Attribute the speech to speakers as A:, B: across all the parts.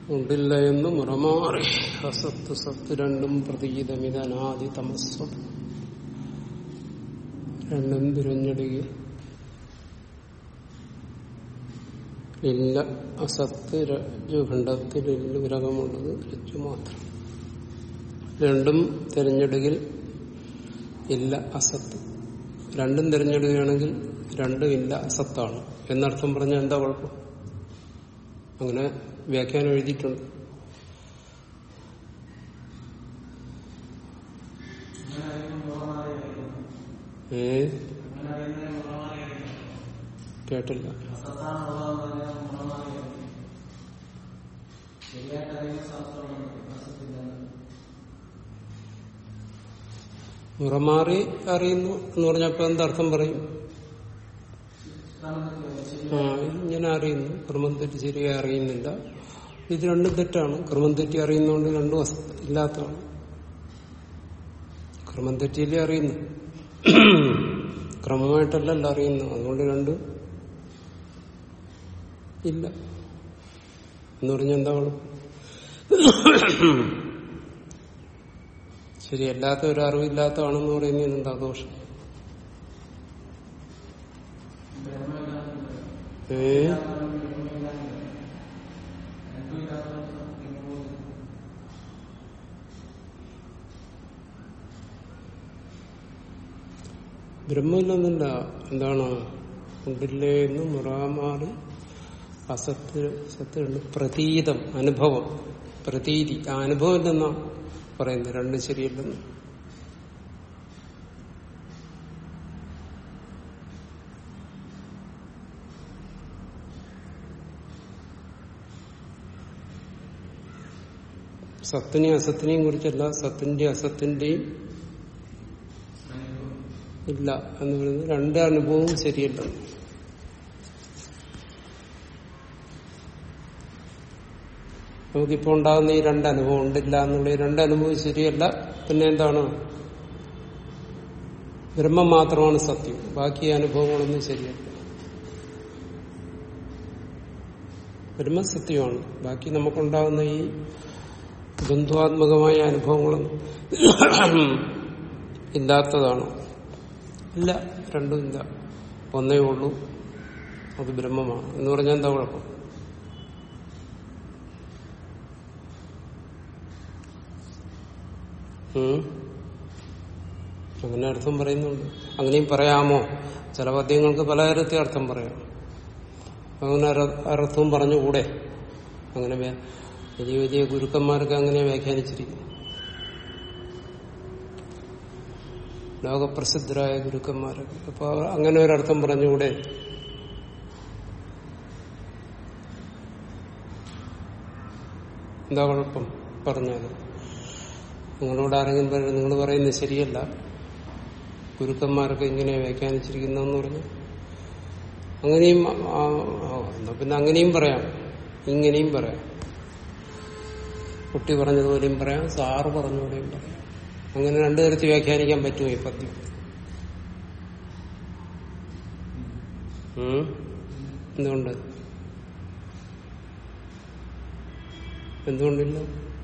A: ഉണ്ടില്ല എന്ന് മുറമാറി അസത്ത് സത്ത് രണ്ടും പ്രതീതമിതനാദി തമസ്വം രണ്ടും തിരഞ്ഞെടുക്കുക ഇല്ല അസത്ത് രജ്ജുഖണ്ഡത്തിൽ വിരകമുള്ളത് രജ്ജു മാത്രം രണ്ടും തിരഞ്ഞെടുകിൽ ഇല്ല അസത്ത് രണ്ടും തിരഞ്ഞെടുക്കുകയാണെങ്കിൽ രണ്ടും ഇല്ല അസത്താണ് എന്നർത്ഥം പറഞ്ഞാൽ എന്താ കുഴപ്പം അങ്ങനെ വ്യാഖ്യാനം എഴുതിയിട്ടുണ്ട് ഏ കേട്ടില്ല മുറമാറി അറിയുന്നു എന്ന് പറഞ്ഞപ്പോ എന്തർത്ഥം പറയും ആ ഇങ്ങനെ അറിയുന്നു ക്രമം തെറ്റി ശരിയായി അറിയുന്നില്ല ഇത് രണ്ടും തെറ്റാണ് ക്രമം തെറ്റി അറിയുന്നതുകൊണ്ട് രണ്ടും അസ- ഇല്ലാത്തതാണ് ക്രമം തെറ്റിയല്ലേ അറിയുന്നു ക്രമമായിട്ടല്ലല്ലോ അറിയുന്നു അതുകൊണ്ട് രണ്ടും ഇല്ല എന്ന് പറഞ്ഞാൽ എന്താ കുഴപ്പം ശരി അല്ലാത്ത ഒരു അറിവില്ലാത്തതാണെന്ന് പറയുന്നതിന് എന്താ ദോഷം ഏ ബ്രഹ്മമില്ലെന്നില്ല എന്താണ് ഉണ്ടില്ലേ എന്ന് മുറാമാറി അസത്ത് സത്തുണ്ട് പ്രതീതം അനുഭവം പ്രതീതി ആ അനുഭവം ഇല്ലെന്നാ പറയുന്നത് രണ്ടും ശരിയല്ലെന്ന് സത്തിനെയും അസത്തിനെയും കുറിച്ചല്ല സത്തിന്റെയും അസത്തിന്റെയും ഇല്ല എന്ന് പറയുന്നത് രണ്ട് അനുഭവവും ശരിയല്ല നമുക്കിപ്പോ ഉണ്ടാകുന്ന ഈ രണ്ട് അനുഭവം ഉണ്ടില്ല എന്നുള്ള ഈ രണ്ട് അനുഭവം ശരിയല്ല പിന്നെ എന്താണ് ബ്രഹ്മം മാത്രമാണ് സത്യം ബാക്കി അനുഭവങ്ങളൊന്നും ശരിയല്ല ബ്രഹ്മം സത്യമാണ് ബാക്കി നമുക്കുണ്ടാകുന്ന ഈ ബന്ധുവാത്മകമായ അനുഭവങ്ങളൊന്നും ഇല്ലാത്തതാണ് ഇല്ല രണ്ടും ഇല്ല ഒന്നേ ഉള്ളൂ അത് ബ്രഹ്മമാണ് എന്ന് പറഞ്ഞാൽ എന്താ കുഴപ്പം ഉം? അങ്ങനെ അർത്ഥം പറയുന്നുണ്ട് അങ്ങനെയും പറയാമോ ചില പദ്യങ്ങൾക്ക് പലതരത്തിൽ അർത്ഥം പറയാം അങ്ങനെ അര- അർത്ഥവും പറഞ്ഞുകൂടെ അങ്ങനെ വേ- വലിയ വലിയ ഗുരുക്കന്മാരൊക്കെ അങ്ങനെ വ്യാഖ്യാനിച്ചിരിക്കുന്നു ലോകപ്രസിദ്ധരായ ഗുരുക്കന്മാരൊക്കെ അപ്പൊ അവർ അങ്ങനെ ഒരർത്ഥം പറഞ്ഞുകൂടെ എന്താ കുഴപ്പം പറഞ്ഞാല് നിങ്ങളോട് ആരെങ്കിലും പറയുന്നത് നിങ്ങൾ പറയുന്നത് ശരിയല്ല ഗുരുക്കന്മാരൊക്കെ ഇങ്ങനെ വ്യാഖ്യാനിച്ചിരിക്കുന്നതെന്ന് പറഞ്ഞു അങ്ങനെയും ആ, ആ, എന്നാ പിന്നെ അങ്ങനെയും പറയാം ഇങ്ങനെയും പറയാം കുട്ടി പറഞ്ഞതുപോലെയും പറയാം സാറ് പറഞ്ഞതുപോലെയും പറയാം അങ്ങനെ രണ്ടു തരത്തിൽ വ്യാഖ്യാനിക്കാൻ പറ്റുമോ ഈ പദ്യം ഉം? എന്തുകൊണ്ട് എന്തുകൊണ്ടില്ല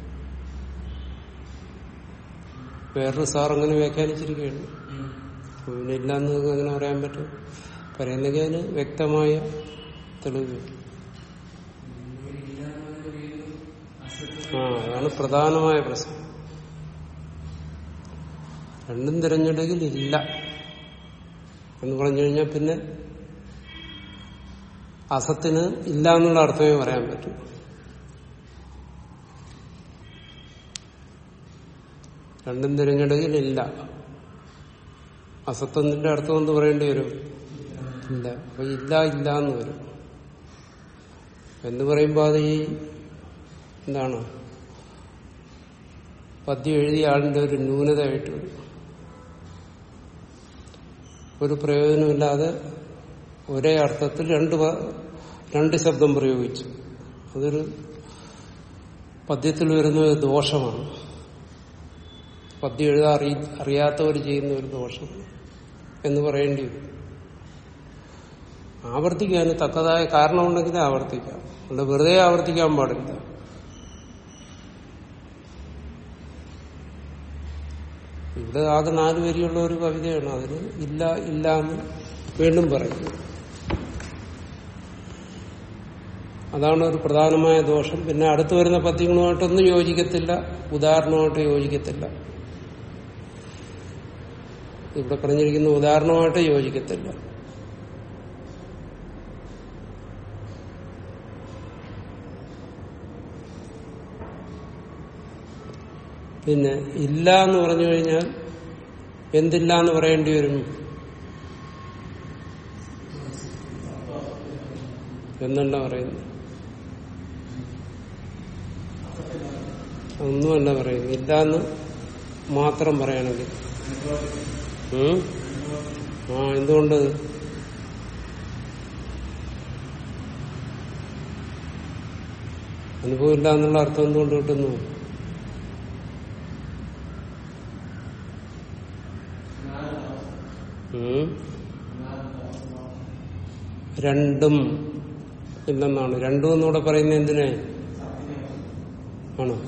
A: വേറൊരു സാർ അങ്ങനെ വ്യാഖ്യാനിച്ചിരിക്കുകയാണ് അപ്പൊ പിന്നെ ഇല്ലാന്ന് നിങ്ങൾക്ക് അങ്ങനെ പറയാൻ പറ്റും പറയുന്നെങ്കിൽ അതിന് വ്യക്തമായ തെളിവ് വേണം. ആ അതാണ് പ്രധാനമായ പ്രശ്നം രണ്ടും തിരഞ്ഞെടുക്കിൽ ഇല്ല എന്ന് പറഞ്ഞു കഴിഞ്ഞാൽ പിന്നെ അസത്തിന് ഇല്ല എന്നുള്ള അർത്ഥമേ പറയാൻ പറ്റൂ രണ്ടും തിരഞ്ഞെടുക്കിൽ ഇല്ല അസത്വത്തിന്റെ അർത്ഥം എന്ത് പറയേണ്ടി വരും ഇല്ല അപ്പൊ ഇല്ല ഇല്ല എന്ന് വരും എന്ന് പറയുമ്പോൾ അത് ഈ എന്താണ് പദ്യം എഴുതിയ ആളിന്റെ ഒരു ന്യൂനതയായിട്ട് വരും ഒരു പ്രയോജനമില്ലാതെ ഒരേ അർത്ഥത്തിൽ രണ്ട് പ- രണ്ട് ശബ്ദം പ്രയോഗിച്ചു അതൊരു പദ്യത്തിൽ വരുന്ന ഒരു ദോഷമാണ് പദ്യം എഴുതാൻ അറിയ അറിയാത്തവർ ചെയ്യുന്ന ഒരു ദോഷം എന്ന് പറയേണ്ടി വരും ആവർത്തിക്കാൻ തക്കതായ കാരണമുണ്ടെങ്കിൽ ആവർത്തിക്കാം അല്ല വെറുതെ ആവർത്തിക്കാൻ പാടില്ല ഇവിടെ ആകെ നാല് വരിയുള്ള ഒരു കവിതയാണ് അതിൽ ഇല്ല ഇല്ല എന്ന് വീണ്ടും പറയും അതാണ് ഒരു പ്രധാനമായ ദോഷം പിന്നെ അടുത്തു വരുന്ന പദ്യങ്ങളുമായിട്ടൊന്നും യോജിക്കത്തില്ല ഉദാഹരണമായിട്ട് യോജിക്കത്തില്ല ഇവിടെ പറഞ്ഞിരിക്കുന്ന ഉദാഹരണമായിട്ട് യോജിക്കത്തില്ല പിന്നെ ഇല്ല എന്ന് പറഞ്ഞു കഴിഞ്ഞാൽ എന്തില്ല എന്ന് പറയേണ്ടി വരും എന്നല്ല പറയുന്നു ഒന്നുമല്ല പറയുന്നു ഇല്ല എന്ന് മാത്രം പറയണമെങ്കിൽ ഉം? ആ എന്തുകൊണ്ട് അനുഭവമില്ല എന്നുള്ള അർത്ഥം എന്തുകൊണ്ട് കിട്ടുന്നു ഉം? രണ്ടും ഇല്ലെന്നാണ് രണ്ടും എന്നൂടെ പറയുന്നത് എന്തിനെ ആണോ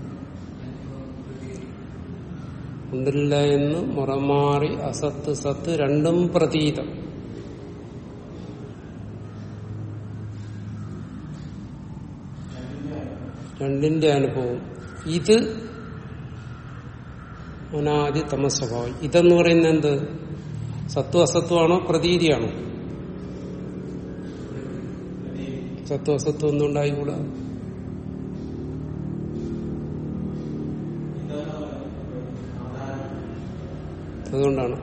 A: ഉണ്ടില്ല എന്ന് മുറമാറി അസത്ത് സത്ത് രണ്ടും പ്രതീതം രണ്ടിന്റെ അനുഭവം ഇത് അനാദി തമസ്വഭാവം ഇതെന്ന് പറയുന്നത് എന്ത് സത്വ അസത്വമാണോ പ്രതീതിയാണോ സത്വ അസത്വം ഒന്നും ഉണ്ടായിക്കൂടാ അതുകൊണ്ടാണ്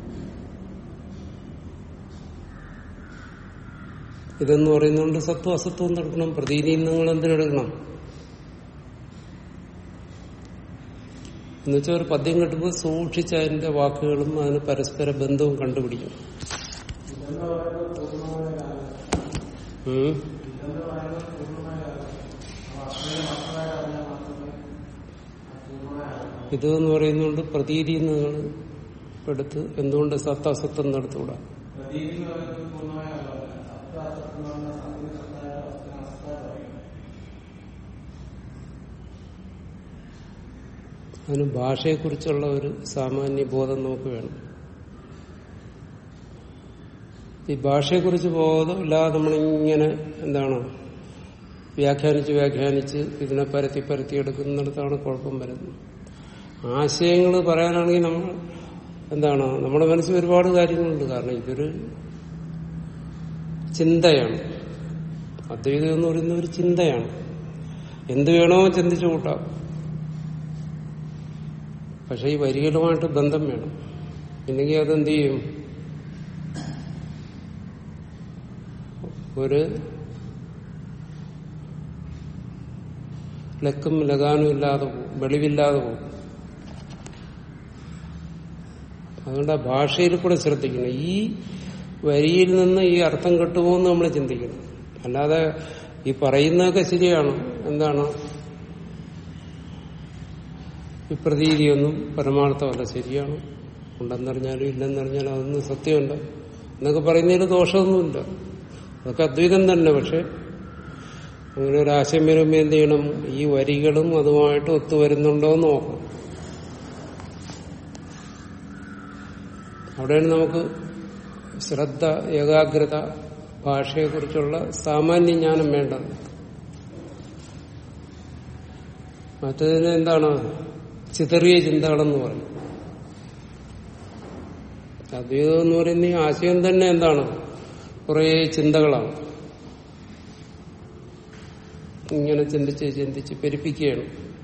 A: ഇതെന്ന് പറയുന്നതുകൊണ്ട് സത്വം അസത്വം എടുക്കണം പ്രതീതിയിൽ നിങ്ങൾ എന്തിനെടുക്കണം എന്നുവെച്ചാൽ ഒരു പദ്യം കിട്ടുമ്പോൾ സൂക്ഷിച്ച് അതിന്റെ വാക്കുകളും അതിന് പരസ്പര ബന്ധവും കണ്ടുപിടിക്കും ഉം. ഇത് എന്ന് പറയുന്നതുകൊണ്ട് പ്രതീതി നിങ്ങൾ എടുത്ത് എന്തുകൊണ്ട് സത്താസത്വം നടത്തൂടാ അതിന് ഭാഷയെക്കുറിച്ചുള്ള ഒരു സാമാന്യ ബോധം നമുക്ക് വേണം ഈ ഭാഷയെക്കുറിച്ച് ബോധം ഇല്ലാതെ നമ്മളിങ്ങനെ എന്താണ് വ്യാഖ്യാനിച്ച് വ്യാഖ്യാനിച്ച് ഇതിനെ പരത്തി പരത്തി എടുക്കുന്നിടത്താണ് കുഴപ്പം വരുന്നത് ആശയങ്ങൾ പറയാനാണെങ്കിൽ നമ്മൾ എന്താണ് നമ്മുടെ മനസ്സിൽ ഒരുപാട് കാര്യങ്ങളുണ്ട് കാരണം ഇതൊരു ചിന്തയാണ് അദ്വൈതം എന്ന് പറയുന്ന ഒരു ചിന്തയാണ് എന്ത് വേണോ ചിന്തിച്ചു കൂട്ടാം പക്ഷെ ഈ വരികളുമായിട്ട് ബന്ധം വേണം ഇല്ലെങ്കിൽ അതെന്ത് ചെയ്യും ഒരു ലക്കും ലഗാനും ഇല്ലാതെ പോകും വെളിവില്ലാതെ പോകും അതുകൊണ്ട് ആ ഭാഷയിൽ കൂടെ ശ്രദ്ധിക്കണം ഈ വരിയിൽ നിന്ന് ഈ അർത്ഥം കിട്ടുമോന്ന് നമ്മൾ ചിന്തിക്കണം അല്ലാതെ ഈ പറയുന്നതൊക്കെ ശരിയാണ് എന്താണ് ഈ പ്രതീതിയൊന്നും പരമാർത്ഥമല്ല ശരിയാണ് ഉണ്ടെന്നറിഞ്ഞാലും ഇല്ലെന്നറിഞ്ഞാലും അതൊന്നും സത്യമല്ല എന്നൊക്കെ പറയുന്നതിൽ ദോഷമൊന്നുമില്ല അതൊക്കെ അദ്വൈതം തന്നെ പക്ഷെ അങ്ങനെ ഒരു ആശയം വരുമ്പോൾ എന്ത് ചെയ്യണം ഈ വരികളും അതുമായിട്ട് ഒത്തുവരുന്നുണ്ടോ എന്ന് നോക്കണം അവിടെയാണ് നമുക്ക് ശ്രദ്ധ ഏകാഗ്രത ഭാഷയെക്കുറിച്ചുള്ള സാമാന്യ ജ്ഞാനം വേണ്ടത് മറ്റതിന് എന്താണ് ചിതറിയ ചിന്തകളെന്ന് പറയും അദ്വൈതം എന്ന് പറയുന്ന ഈ ആശയം തന്നെ എന്താണ് കുറെ ചിന്തകളാണ് ഇങ്ങനെ ചിന്തിച്ച് ചിന്തിച്ച് പെരുപ്പിക്കുകയാണ്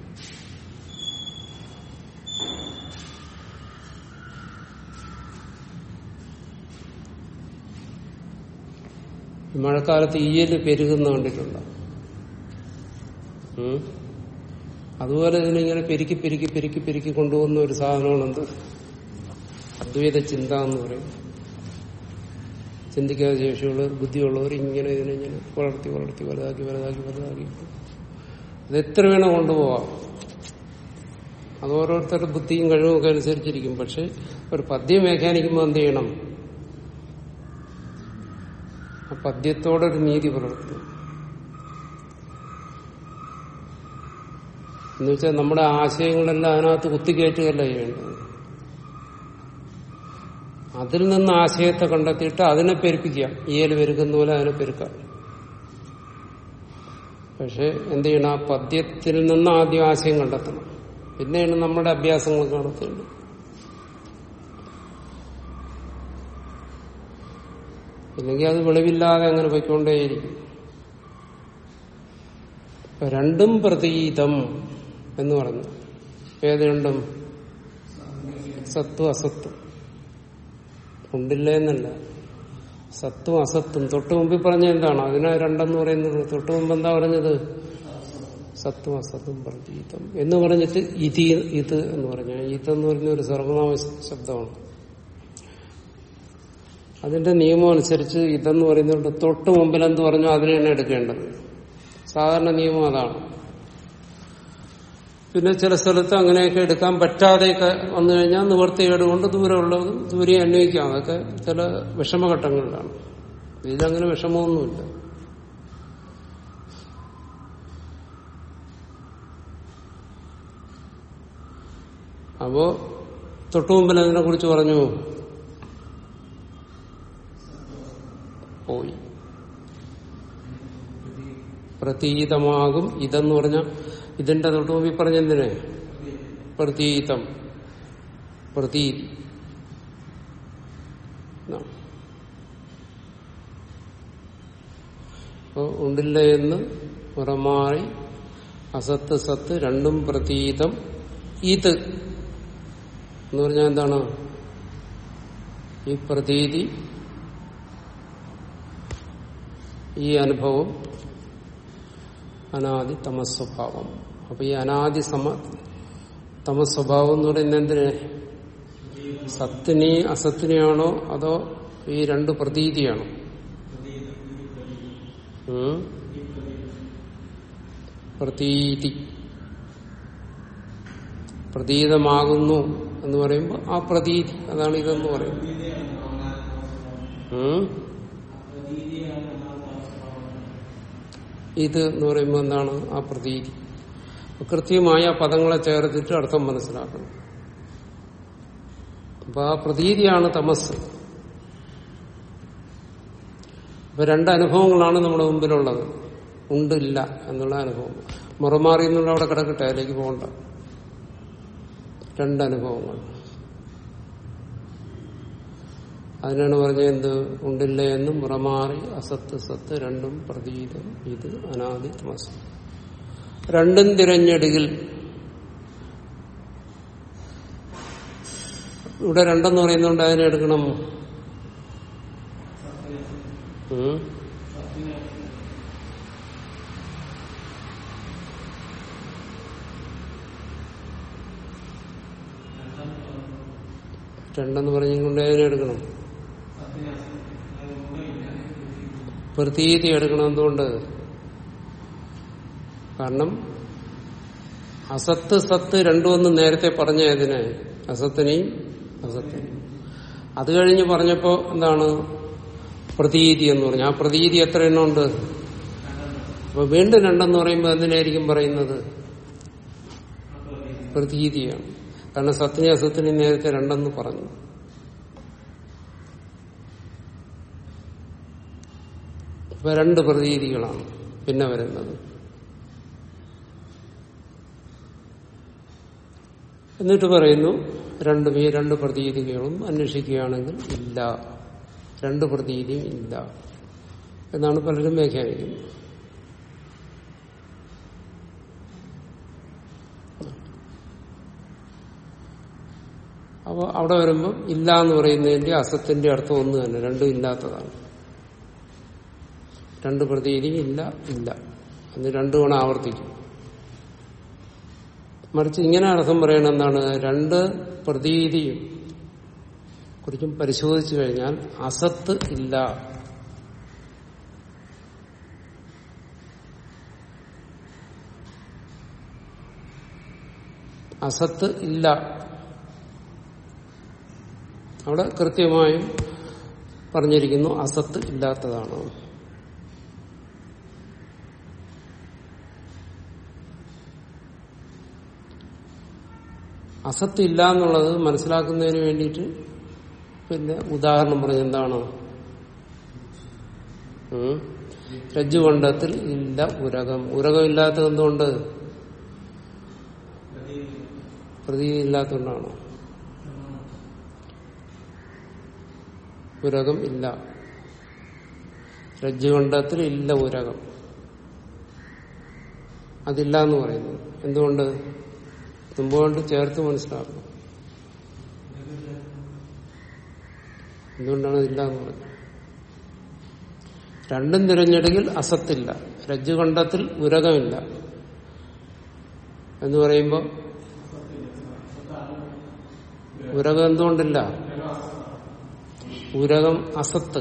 A: ഈ മഴക്കാലത്ത് ഈയല് പെരുകുന്ന കണ്ടിട്ടുണ്ടോ ഉം? അതുപോലെ ഇതിനിങ്ങനെ പെരുക്കി പെരുക്കി പെരുക്കി പെരുക്കി കൊണ്ടുപോകുന്ന ഒരു സാധനമാണ് എന്ത് അദ്വൈത ചിന്ത എന്ന് പറയും ചിന്തിക്കാതെ ശേഷിയുള്ളവർ ബുദ്ധിയുള്ളവർ ഇങ്ങനെ ഇതിനിങ്ങനെ വളർത്തി വളർത്തി വലുതാക്കി വലുതാക്കി വലുതാക്കി ഇത് എത്ര വേണം കൊണ്ടുപോവാം അത് ഓരോരുത്തരുടെ ബുദ്ധിയും കഴിവും ഒക്കെ അനുസരിച്ചിരിക്കും പക്ഷെ ഒരു പദ്യം വ്യാഖ്യാനിക്കുമ്പോൾ എന്ത് ചെയ്യണം ആ പദ്യത്തോടൊരു നീതി പുലർത്തുന്നു എന്നുവെച്ചാൽ നമ്മുടെ ആശയങ്ങളെല്ലാം അതിനകത്ത് കുത്തിക്കയറ്റുകയല്ല ചെയ്യേണ്ടത് അതിൽ നിന്ന് ആശയത്തെ കണ്ടെത്തിയിട്ട് അതിനെ പെരുപ്പിക്കാം ഈയൽ പെരുക്കുന്ന പോലെ അതിനെ പെരുക്കാം പക്ഷെ എന്ത് ചെയ്യണം ആ പദ്യത്തിൽ നിന്ന് ആദ്യം ആശയം കണ്ടെത്തണം പിന്നെയാണ് നമ്മുടെ അഭ്യാസങ്ങൾ നടത്തേണ്ടത് ഇല്ലെങ്കിൽ അത് വെളിവില്ലാതെ അങ്ങനെ പൊയ്ക്കൊണ്ടേയിരിക്കും ഇപ്പൊ രണ്ടും പ്രതീതം എന്ന് പറഞ്ഞു ഏത് രണ്ടും സത്വം അസത്വം ഉണ്ടില്ല എന്നല്ല സത്വം അസത്വം തൊട്ടു മുമ്പിൽ പറഞ്ഞ എന്താണ് അതിനെ രണ്ടെന്ന് പറയുന്നത് തൊട്ടു മുമ്പ് എന്താ പറഞ്ഞത് സത്വം അസത്വം പ്രതീതം എന്ന് പറഞ്ഞിട്ട് ഇതി ഇത് എന്ന് പറഞ്ഞ ഇത് എന്ന് പറയുന്ന ഒരു സർവനാമ ശബ്ദമാണ് അതിന്റെ നിയമം അനുസരിച്ച് ഇതെന്ന് പറയുന്നത് തൊട്ട് മുമ്പിൽ എന്ത് പറഞ്ഞു അതിനെ തന്നെ എടുക്കേണ്ടത് സാധാരണ നിയമം അതാണ് പിന്നെ ചില സ്ഥലത്ത് അങ്ങനെയൊക്കെ എടുക്കാൻ പറ്റാതെയൊക്കെ വന്നു കഴിഞ്ഞാൽ നിവർത്തികേട് കൊണ്ട് ദൂരമുള്ളത് ദൂരെ അന്വയിക്കാം അതൊക്കെ ചില വിഷമഘട്ടങ്ങളിലാണ് ഇതിലങ്ങനെ വിഷമമൊന്നുമില്ല അപ്പോ തൊട്ടു മുമ്പിൽ അതിനെ കുറിച്ച് പറഞ്ഞു പോയി പ്രതീതമാകും ഇതെന്ന് പറഞ്ഞ ഇതിന്റെ തൊട്ട് മുമ്പിൽ പറഞ്ഞെന്തിനെ പ്രതീതം പ്രതീതി എന്നാണ്. അപ്പോ ഉണ്ടില്ല എന്ന് പുറമാറി അസത്ത് സത്ത് രണ്ടും പ്രതീതം ഇത് എന്ന് പറഞ്ഞാൽ എന്താണ് ഈ പ്രതീതി ഈ അനുഭവം അനാദി തമസ്വഭാവം അപ്പൊ ഈ അനാദി സമ തമസ്വഭാവം എന്ന് പറയുന്നത് എന്തിന് സത്തിനെ അസത്തിനെയാണോ അതോ ഈ രണ്ട് പ്രതീതിയാണോ ഉം? പ്രതീതി പ്രതീതമാകുന്നു എന്ന് പറയുമ്പോൾ ആ പ്രതീതി അതാണ് ഇതെന്ന് പറയുന്നത് ഉം? ഇത് എന്ന് പറയുമ്പോൾ എന്താണ് ആ പ്രതീതി അപ്പൊ കൃത്യമായ ആ പദങ്ങളെ ചേർത്തിട്ട് അർത്ഥം മനസ്സിലാക്കണം അപ്പൊ ആ പ്രതീതിയാണ് തമസ് അപ്പൊ രണ്ട് അനുഭവങ്ങളാണ് നമ്മുടെ മുമ്പിലുള്ളത് ഉണ്ടില്ല എന്നുള്ള അനുഭവം മുറമാറി എന്നുള്ള അവിടെ കിടക്കട്ടെ അതിലേക്ക് പോകണ്ട രണ്ടനുഭവങ്ങൾ അതിനാണ് പറഞ്ഞത് എന്ത് ഉണ്ടില്ല എന്നും മുറമാറി അസത്ത് സത്ത് രണ്ടും പ്രതീതം ഇത് അനാദി തമസ് രണ്ടും തിരഞ്ഞെടുകിൽ ഇവിടെ രണ്ടെന്ന് പറയുന്നുണ്ട് അതിനെ എടുക്കണം ഉം? രണ്ടെന്ന് പറഞ്ഞുകൊണ്ട് അതിനെ എടുക്കണം പ്രതീതി എടുക്കണം എന്തുകൊണ്ട് കാരണം അസത്ത് സത്ത് രണ്ടും ഒന്ന് നേരത്തെ പറഞ്ഞ ഇതിനെ അസത്തിനെയും അസത്തിനെയും അത് കഴിഞ്ഞ് പറഞ്ഞപ്പോ എന്താണ് പ്രതീതി എന്ന് പറഞ്ഞു ആ പ്രതീതി എത്ര എണ്ണം ഉണ്ട് അപ്പൊ വീണ്ടും രണ്ടെന്ന് പറയുമ്പോൾ എന്തിനായിരിക്കും പറയുന്നത് പ്രതീതിയാണ് കാരണം സത്തിനെ അസത്തിനെ നേരത്തെ രണ്ടെന്ന് പറഞ്ഞു ഇപ്പൊ രണ്ട് പ്രതീതികളാണ് പിന്നെ വരുന്നത് എന്നിട്ട് പറയുന്നു രണ്ടും ഈ രണ്ട് പ്രതീതികളും അന്വേഷിക്കുകയാണെങ്കിൽ ഇല്ല രണ്ട് പ്രതീതിയും ഇല്ല എന്നാണ് പലരും വ്യാഖ്യാനിക്കുന്നത് അപ്പോൾ അവിടെ വരുമ്പോൾ ഇല്ല എന്ന് പറയുന്നതിന്റെ അസത്തിന്റെ അർത്ഥം ഒന്ന് തന്നെ രണ്ടും ഇല്ലാത്തതാണ് രണ്ട് പ്രതീതി ഇല്ല ഇല്ല എന്ന് രണ്ടു തവണ ആവർത്തിക്കും മറിച്ച് ഇങ്ങനെ അർത്ഥം പറയണ എന്താണ് രണ്ട് പ്രതീതിയും കുറിച്ചും പരിശോധിച്ചു കഴിഞ്ഞാൽ അസത്ത് ഇല്ല അസത്ത് ഇല്ല അവിടെ കൃത്യമായും പറഞ്ഞിരിക്കുന്നു അസത്ത് ഇല്ലാത്തതാണ് അസത്ത് ഇല്ല എന്നുള്ളത് മനസ്സിലാക്കുന്നതിന് വേണ്ടിയിട്ട് പിന്നെ ഉദാഹരണം പറഞ്ഞ എന്താണ് ഉം? രജ്ജുകണ്ഠത്തിൽ ഇല്ല ഉരകം ഉരകം ഇല്ലാത്തത് എന്തുകൊണ്ട് പ്രതീതി ഇല്ലാത്തതുകൊണ്ടാണോ ഉരകം ഇല്ല രജ്ജുകണ്ഠത്തിൽ ഇല്ല ഉരകം അതില്ല എന്ന് പറയുന്നു എന്തുകൊണ്ട് മുമ്പുകൊണ്ട് ചേർത്ത് മനസ്സിലാക്കണം എന്തുകൊണ്ടാണ് ഇതില്ല എന്ന് പറഞ്ഞത് രണ്ടും തിരഞ്ഞെടുക്കിൽ അസത്തില്ല രജ്ജുകണ്ഠത്തിൽ ഉരകമില്ല എന്ന് പറയുമ്പോൾ ഉരകം എന്തുകൊണ്ടില്ല ഉരകം അസത്ത്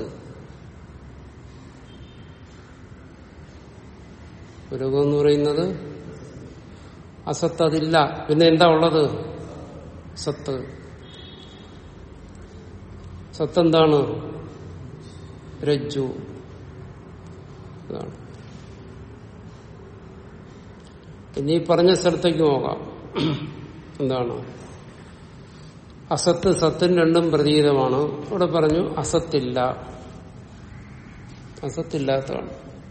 A: ഉരകം എന്ന് പറയുന്നത് അസത്ത് അതില്ല പിന്നെ എന്താ ഉള്ളത് സത്ത് സത്ത് എന്താണ് രജ്ജു ഇതാണ് ഇനി പറഞ്ഞ സ്ഥലത്തേക്ക് പോകാം എന്താണ് അസത്ത് സത്തും രണ്ടും പ്രതീതമാണ് ഇവിടെ പറഞ്ഞു അസത്തില്ല അസത്തില്ലാത്തതാണ്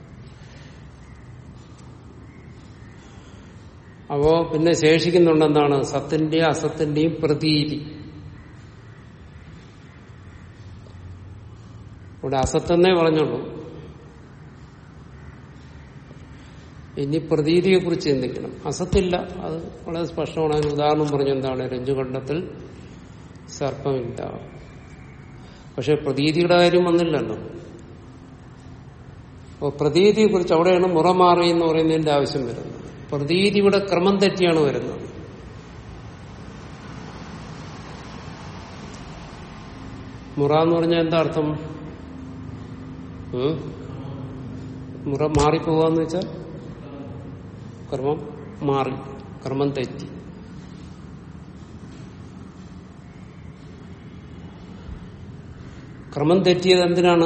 A: അപ്പോ പിന്നെ ശേഷിക്കുന്നുണ്ട് എന്താണ് സത്തിന്റെയും അസത്തിന്റെയും പ്രതീതി ഇവിടെ അസത്തെന്നേ പറഞ്ഞുള്ളൂ ഇനി പ്രതീതിയെ കുറിച്ച് ചിന്തിക്കണം അസത്തില്ല അത് വളരെ സ്പഷ്ടമാണ് അതിന് ഉദാഹരണം പറഞ്ഞു എന്താണ് രഞ്ജുകണ്ഠത്തിൽ സർപ്പമില്ല പക്ഷെ പ്രതീതിയുടെ കാര്യം വന്നില്ലല്ലോ അപ്പോൾ പ്രതീതിയെ കുറിച്ച് അവിടെയാണ് മുറ മാറി എന്ന് പറയുന്നതിന്റെ ആവശ്യം വരുന്നത് പ്രതീതി ഇവിടെ ക്രമം തെറ്റിയാണ് വരുന്നത് മുറ എന്ന് പറഞ്ഞാൽ എന്താ അർത്ഥം ഉം? മുറ മാറിപ്പോവാന്ന് വെച്ചാൽ ക്രമം മാറി ക്രമം തെറ്റി ക്രമം തെറ്റിയത് എന്തിനാണ്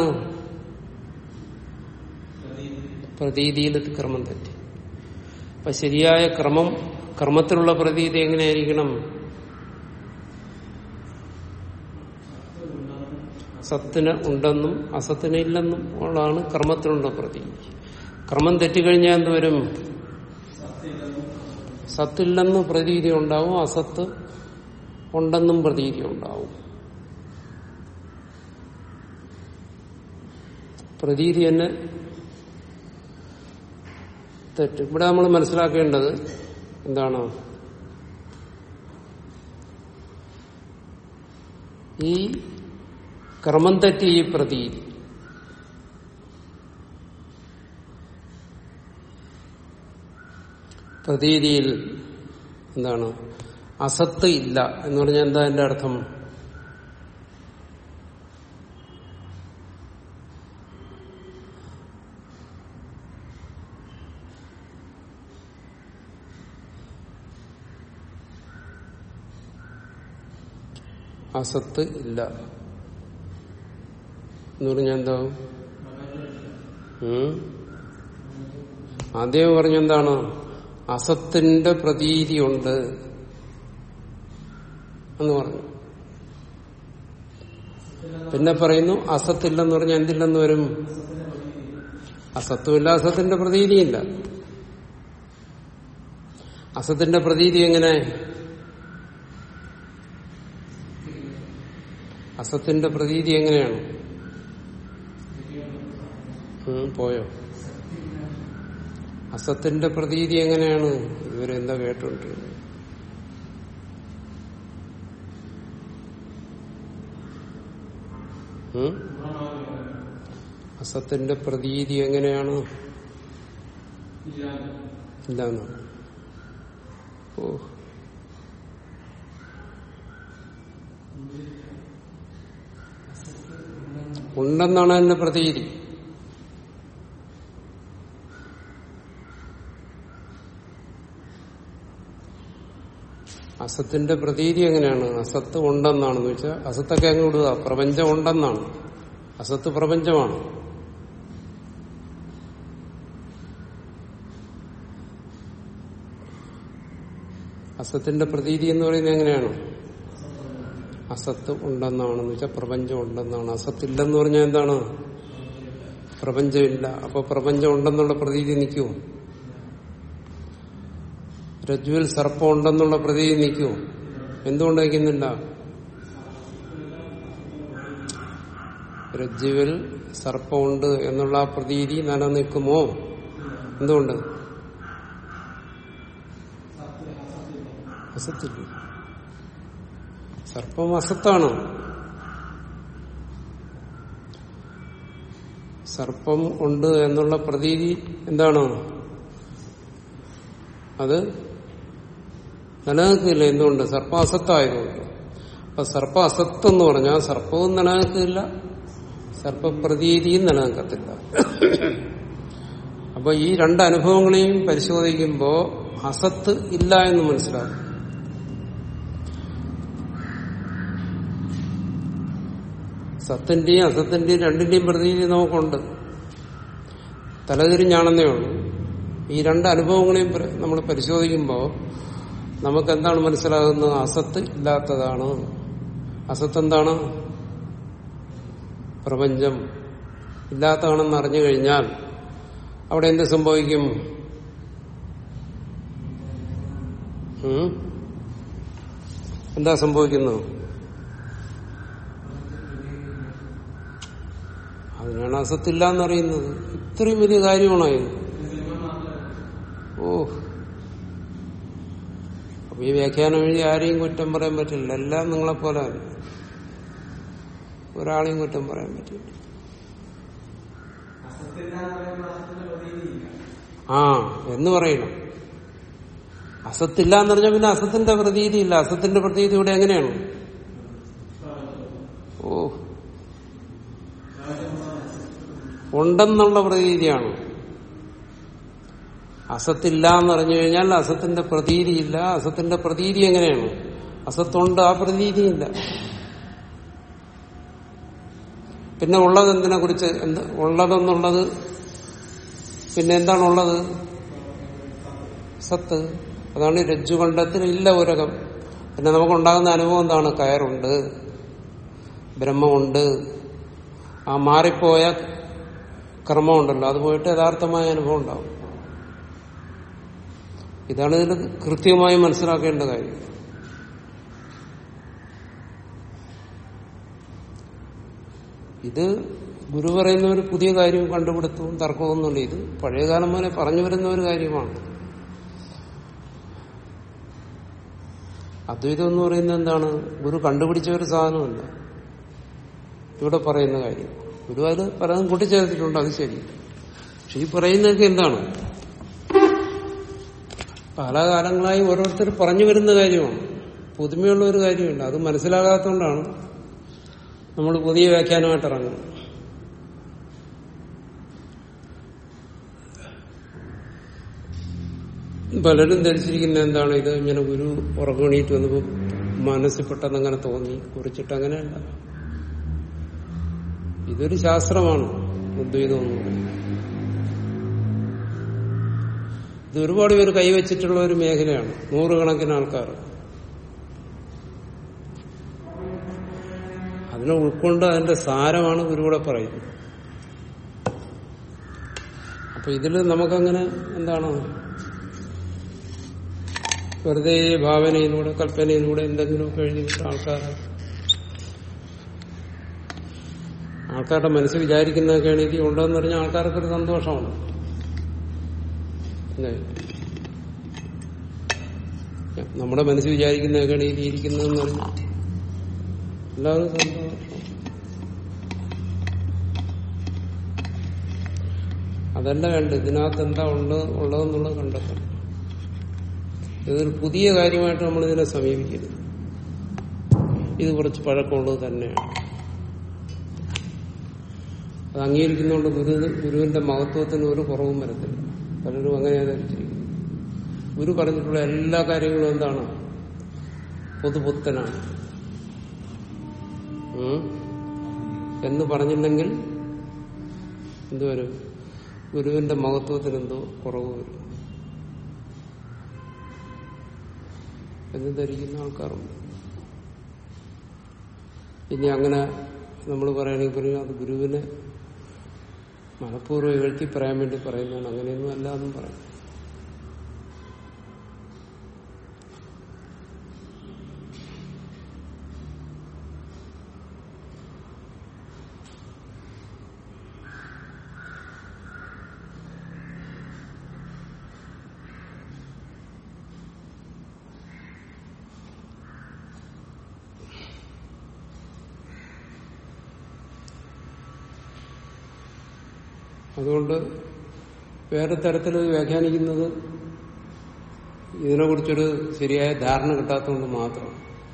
A: പ്രതീതിയിൽ ക്രമം തെറ്റി അപ്പൊ ശരിയായ ക്രമം ക്രമത്തിലുള്ള പ്രതീതി എങ്ങനെയായിരിക്കണം സത്തിന് ഉണ്ടെന്നും അസത്തിന് ഇല്ലെന്നും ഉള്ളതാണ് ക്രമത്തിലുള്ള പ്രതീതി ക്രമം തെറ്റിക്കഴിഞ്ഞാൽ എന്തുവരും സത്തില്ലെന്ന് പ്രതീതി ഉണ്ടാവും അസത്ത് ഉണ്ടെന്നും പ്രതീതി ഉണ്ടാവും പ്രതീതി തന്നെ തെറ്റ് ഇവിടെ നമ്മൾ മനസ്സിലാക്കേണ്ടത് എന്താണ് ഈ ക്രമം തെറ്റി ഈ പ്രതീതി പ്രതീതിയിൽ എന്താണ് അസത്ത് ഇല്ല എന്ന് പറഞ്ഞാൽ എന്താ എന്റെ അർത്ഥം അസത്ത് ഇല്ല എന്ന് പറഞ്ഞാൽ എന്താവും ഉം? ആദ്യം പറഞ്ഞെന്താണ് അസത്തിന്റെ പ്രതീതിയുണ്ട് എന്ന് പറഞ്ഞു പിന്നെ പറയുന്നു അസത്തില്ലെന്ന് പറഞ്ഞാൽ എന്തില്ലെന്ന് വരും അസത്തുമില്ല അസത്തിന്റെ പ്രതീതിയില്ല അസത്തിന്റെ പ്രതീതി എങ്ങനെ അസത്തിന്റെ പ്രതീതി എങ്ങനെയാണ് ഉം, പോയോ അസത്തിന്റെ പ്രതീതി എങ്ങനെയാണ് ഇവരെന്താ കേട്ടോണ്ടിരുന്നത് ഉം? അസത്തിന്റെ പ്രതീതി എങ്ങനെയാണ് ഇല്ലാന്ന് ഓ ഉണ്ടെന്നാണ് അതിന്റെ പ്രതീതി അസത്തിന്റെ പ്രതീതി എങ്ങനെയാണ് അസത്ത് ഉണ്ടെന്നാണെന്ന് വെച്ചാൽ അസത്തൊക്കെ അങ്ങ് വിടുക പ്രപഞ്ചം ഉണ്ടെന്നാണ് അസത്ത് പ്രപഞ്ചമാണ് അസത്തിന്റെ പ്രതീതി എന്ന് പറയുന്നത് എങ്ങനെയാണ് അസത്ത് ഉണ്ടെന്നാണെന്ന് വെച്ചാൽ പ്രപഞ്ചം ഉണ്ടെന്നാണ് അസത്തില്ലെന്ന് പറഞ്ഞാൽ എന്താണ് പ്രപഞ്ചമില്ല അപ്പൊ പ്രപഞ്ചം ഉണ്ടെന്നുള്ള പ്രതീതി നിൽക്കുമോ രജ്ജുവിൽ സർപ്പം ഉണ്ടെന്നുള്ള പ്രതീതി നിൽക്കുമോ എന്തുകൊണ്ട് നിൽക്കുന്നില്ല രജ്ജുവിൽ സർപ്പമുണ്ട് എന്നുള്ള ആ പ്രതീതി നിലനിൽക്കുമോ എന്തുകൊണ്ട് അസത്തില്ല സർപ്പം അസത്താണ് സർപ്പം ഉണ്ട് എന്നുള്ള പ്രതീതി എന്താണ് അത് നിലനിൽക്കില്ല എന്തുകൊണ്ട് സർപ്പം അസത്തായതുകൊണ്ട് അപ്പൊ സർപ്പം അസത്ത് എന്ന് പറഞ്ഞാൽ സർപ്പവും നിലനിൽക്കില്ല സർപ്പപ്രതീതിയും നിലനിൽക്കത്തില്ല അപ്പൊ ഈ രണ്ട് അനുഭവങ്ങളെയും പരിശോധിക്കുമ്പോൾ അസത്ത് ഇല്ല എന്ന് മനസ്സിലാക്കും സത്തിന്റെയും അസത്തിന്റെയും രണ്ടിന്റെയും പ്രതീതി നമുക്കുണ്ട് തലതിരിഞ്ഞാണെന്നേ ഉള്ളൂ ഈ രണ്ട് അനുഭവങ്ങളെയും നമ്മൾ പരിശോധിക്കുമ്പോൾ നമുക്ക് എന്താണ് മനസ്സിലാകുന്നത് അസത്ത് ഇല്ലാത്തതാണ് അസത്ത് എന്താണ് പ്രപഞ്ചം ഇല്ലാത്തതാണെന്ന് അറിഞ്ഞു കഴിഞ്ഞാൽ അവിടെ എന്ത് സംഭവിക്കും ഉം? എന്താ സംഭവിക്കുന്നത് അതിനാണ് അസത്തില്ല എന്നറിയുന്നത് ഇത്രയും വലിയ കാര്യമാണോ ഇത് ഓ അപ്പൊ ഈ വ്യാഖ്യാനം എഴുതി ആരെയും കുറ്റം പറയാൻ പറ്റില്ല എല്ലാം നിങ്ങളെപ്പോലെ തന്നെ ഒരാളെയും കുറ്റം പറയാൻ പറ്റില്ല ആ എന്ന് പറയണം അസത്തില്ല എന്ന് പറഞ്ഞാൽ പിന്നെ അസത്തിന്റെ പ്രതീതി ഇല്ല അസത്തിന്റെ പ്രതീതി ഇവിടെ എങ്ങനെയാണ് ഓ ഉണ്ടെന്നുള്ള പ്രതീതിയാണ് അസത്തില്ല എന്ന് പറഞ്ഞു കഴിഞ്ഞാൽ അസത്തിന്റെ പ്രതീതിയില്ല അസത്തിന്റെ പ്രതീതി എങ്ങനെയാണ് അസത്തുണ്ട് ആ പ്രതീതിയില്ല പിന്നെ ഉള്ളത് എന്തിനെ കുറിച്ച് എന്ത് ഉള്ളതെന്നുള്ളത് പിന്നെ എന്താണ് ഉള്ളത് സത്ത് അതാണ് രജ്ജുകണ്ഠത്തിൽ ഇല്ല ഉരകം പിന്നെ നമുക്കുണ്ടാകുന്ന അനുഭവം എന്താണ് കയറുണ്ട് ബ്രഹ്മമുണ്ട് ആ മാറിപ്പോയ കർമ്മമുണ്ടല്ലോ അത് പോയിട്ട് യഥാർത്ഥമായ അനുഭവം ഉണ്ടാവും ഇതാണ് ഇതിൽ കൃത്യമായി മനസ്സിലാക്കേണ്ട കാര്യം ഇത് ഗുരു പറയുന്ന ഒരു പുതിയ കാര്യം കണ്ടുപിടുത്തവും തർക്കമൊന്നുമില്ല ഇത് പഴയകാലം പോലെ പറഞ്ഞു വരുന്ന ഒരു കാര്യമാണ് അദ്വൈതം എന്ന് പറയുന്നത് എന്താണ് ഗുരു കണ്ടുപിടിച്ച ഒരു സാധനമല്ല ഇവിടെ പറയുന്ന കാര്യം ഗുരു അത് പലതും കൂട്ടിച്ചേർത്തിട്ടുണ്ട് അത് ശരി പക്ഷെ ഈ പറയുന്നതൊക്കെ എന്താണ് പല കാലങ്ങളായി ഓരോരുത്തർ പറഞ്ഞു വരുന്ന കാര്യമാണ് പുതുമയുള്ള ഒരു കാര്യമില്ല അത് മനസ്സിലാകാത്തതുകൊണ്ടാണ് നമ്മൾ പുതിയ വ്യാഖ്യാനമായിട്ട് ഇറങ്ങുന്നത് പലരും ധരിച്ചിരിക്കുന്ന എന്താണ് ഇത് ഇങ്ങനെ ഗുരു ഉറങ്ങണീറ്റ് വന്നപ്പോൾ മനസ്സിൽ പെട്ടെന്ന് അങ്ങനെ തോന്നി കുറിച്ചിട്ട് അങ്ങനെയല്ല ഇതൊരു ശാസ്ത്രമാണ് അദ്വൈതം എന്ന് പറയുന്നത് ഇത് ഒരുപാട് പേര് കൈവച്ചിട്ടുള്ള ഒരു മേഖലയാണ് നൂറുകണക്കിന് ആൾക്കാർ അതിനെ ഉൾക്കൊണ്ട് അതിന്റെ സാരമാണ് ഗുരുവിടെ പറയുന്നത് അപ്പൊ ഇതില് നമുക്കങ്ങനെ എന്താണ് വെറുതെ ഭാവനയിലൂടെ കൽപ്പനയിലൂടെ എന്തെങ്കിലുമൊക്കെ എഴുതിവിട്ട ആൾക്കാർ ആൾക്കാരുടെ മനസ്സ് വിചാരിക്കുന്നതൊക്കെ എഴുതി ഉണ്ടോന്ന് പറഞ്ഞാൽ ആൾക്കാർക്കൊരു സന്തോഷമാണ് അല്ലേ? നമ്മുടെ മനസ്സ് വിചാരിക്കുന്നതൊക്കെയാണ് എഴുതിയിരിക്കുന്നതെന്ന് പറഞ്ഞാൽ എല്ലാവരും സന്തോഷം അതല്ല വേണ്ട ഇതിനകത്ത് എന്താ ഉണ്ട് ഉള്ളതെന്നുള്ളത് കണ്ടെത്തണം ഇതൊരു പുതിയ കാര്യമായിട്ട് നമ്മൾ ഇതിനെ സമീപിക്കരുത് ഇത് കുറച്ച് പഴക്കമുള്ളത് തന്നെയാണ് അത് അംഗീകരിക്കുന്നതുകൊണ്ട് ഗുരു ഗുരുവിന്റെ മഹത്വത്തിന് ഒരു കുറവും വരത്തില്ല പലരും അങ്ങനെ ധരിച്ചിരിക്കുന്നു ഗുരു പറഞ്ഞിട്ടുള്ള എല്ലാ കാര്യങ്ങളും എന്താണ് പൊതുപുത്തനാണ് ഉം? എന്ന് പറഞ്ഞില്ലെങ്കിൽ എന്തുവരും ഗുരുവിന്റെ മഹത്വത്തിന് എന്തോ കുറവ് വരും എന്ന് ധരിക്കുന്ന ആൾക്കാരുണ്ട് ഇനി അങ്ങനെ നമ്മൾ പറയുകയാണെങ്കിൽ പറയും അത് ഗുരുവിനെ മനഃപൂർവ്വം എഴുത്തി പറയാൻ വേണ്ടി പറയുന്നതാണ് അങ്ങനെയൊന്നും അല്ല എന്നും പറയും അതുകൊണ്ട് വേറെ തരത്തിൽ വ്യാഖ്യാനിക്കുന്നത് ഇതിനെക്കുറിച്ചൊരു ശരിയായ ധാരണ കിട്ടാത്തതുകൊണ്ട് മാത്രം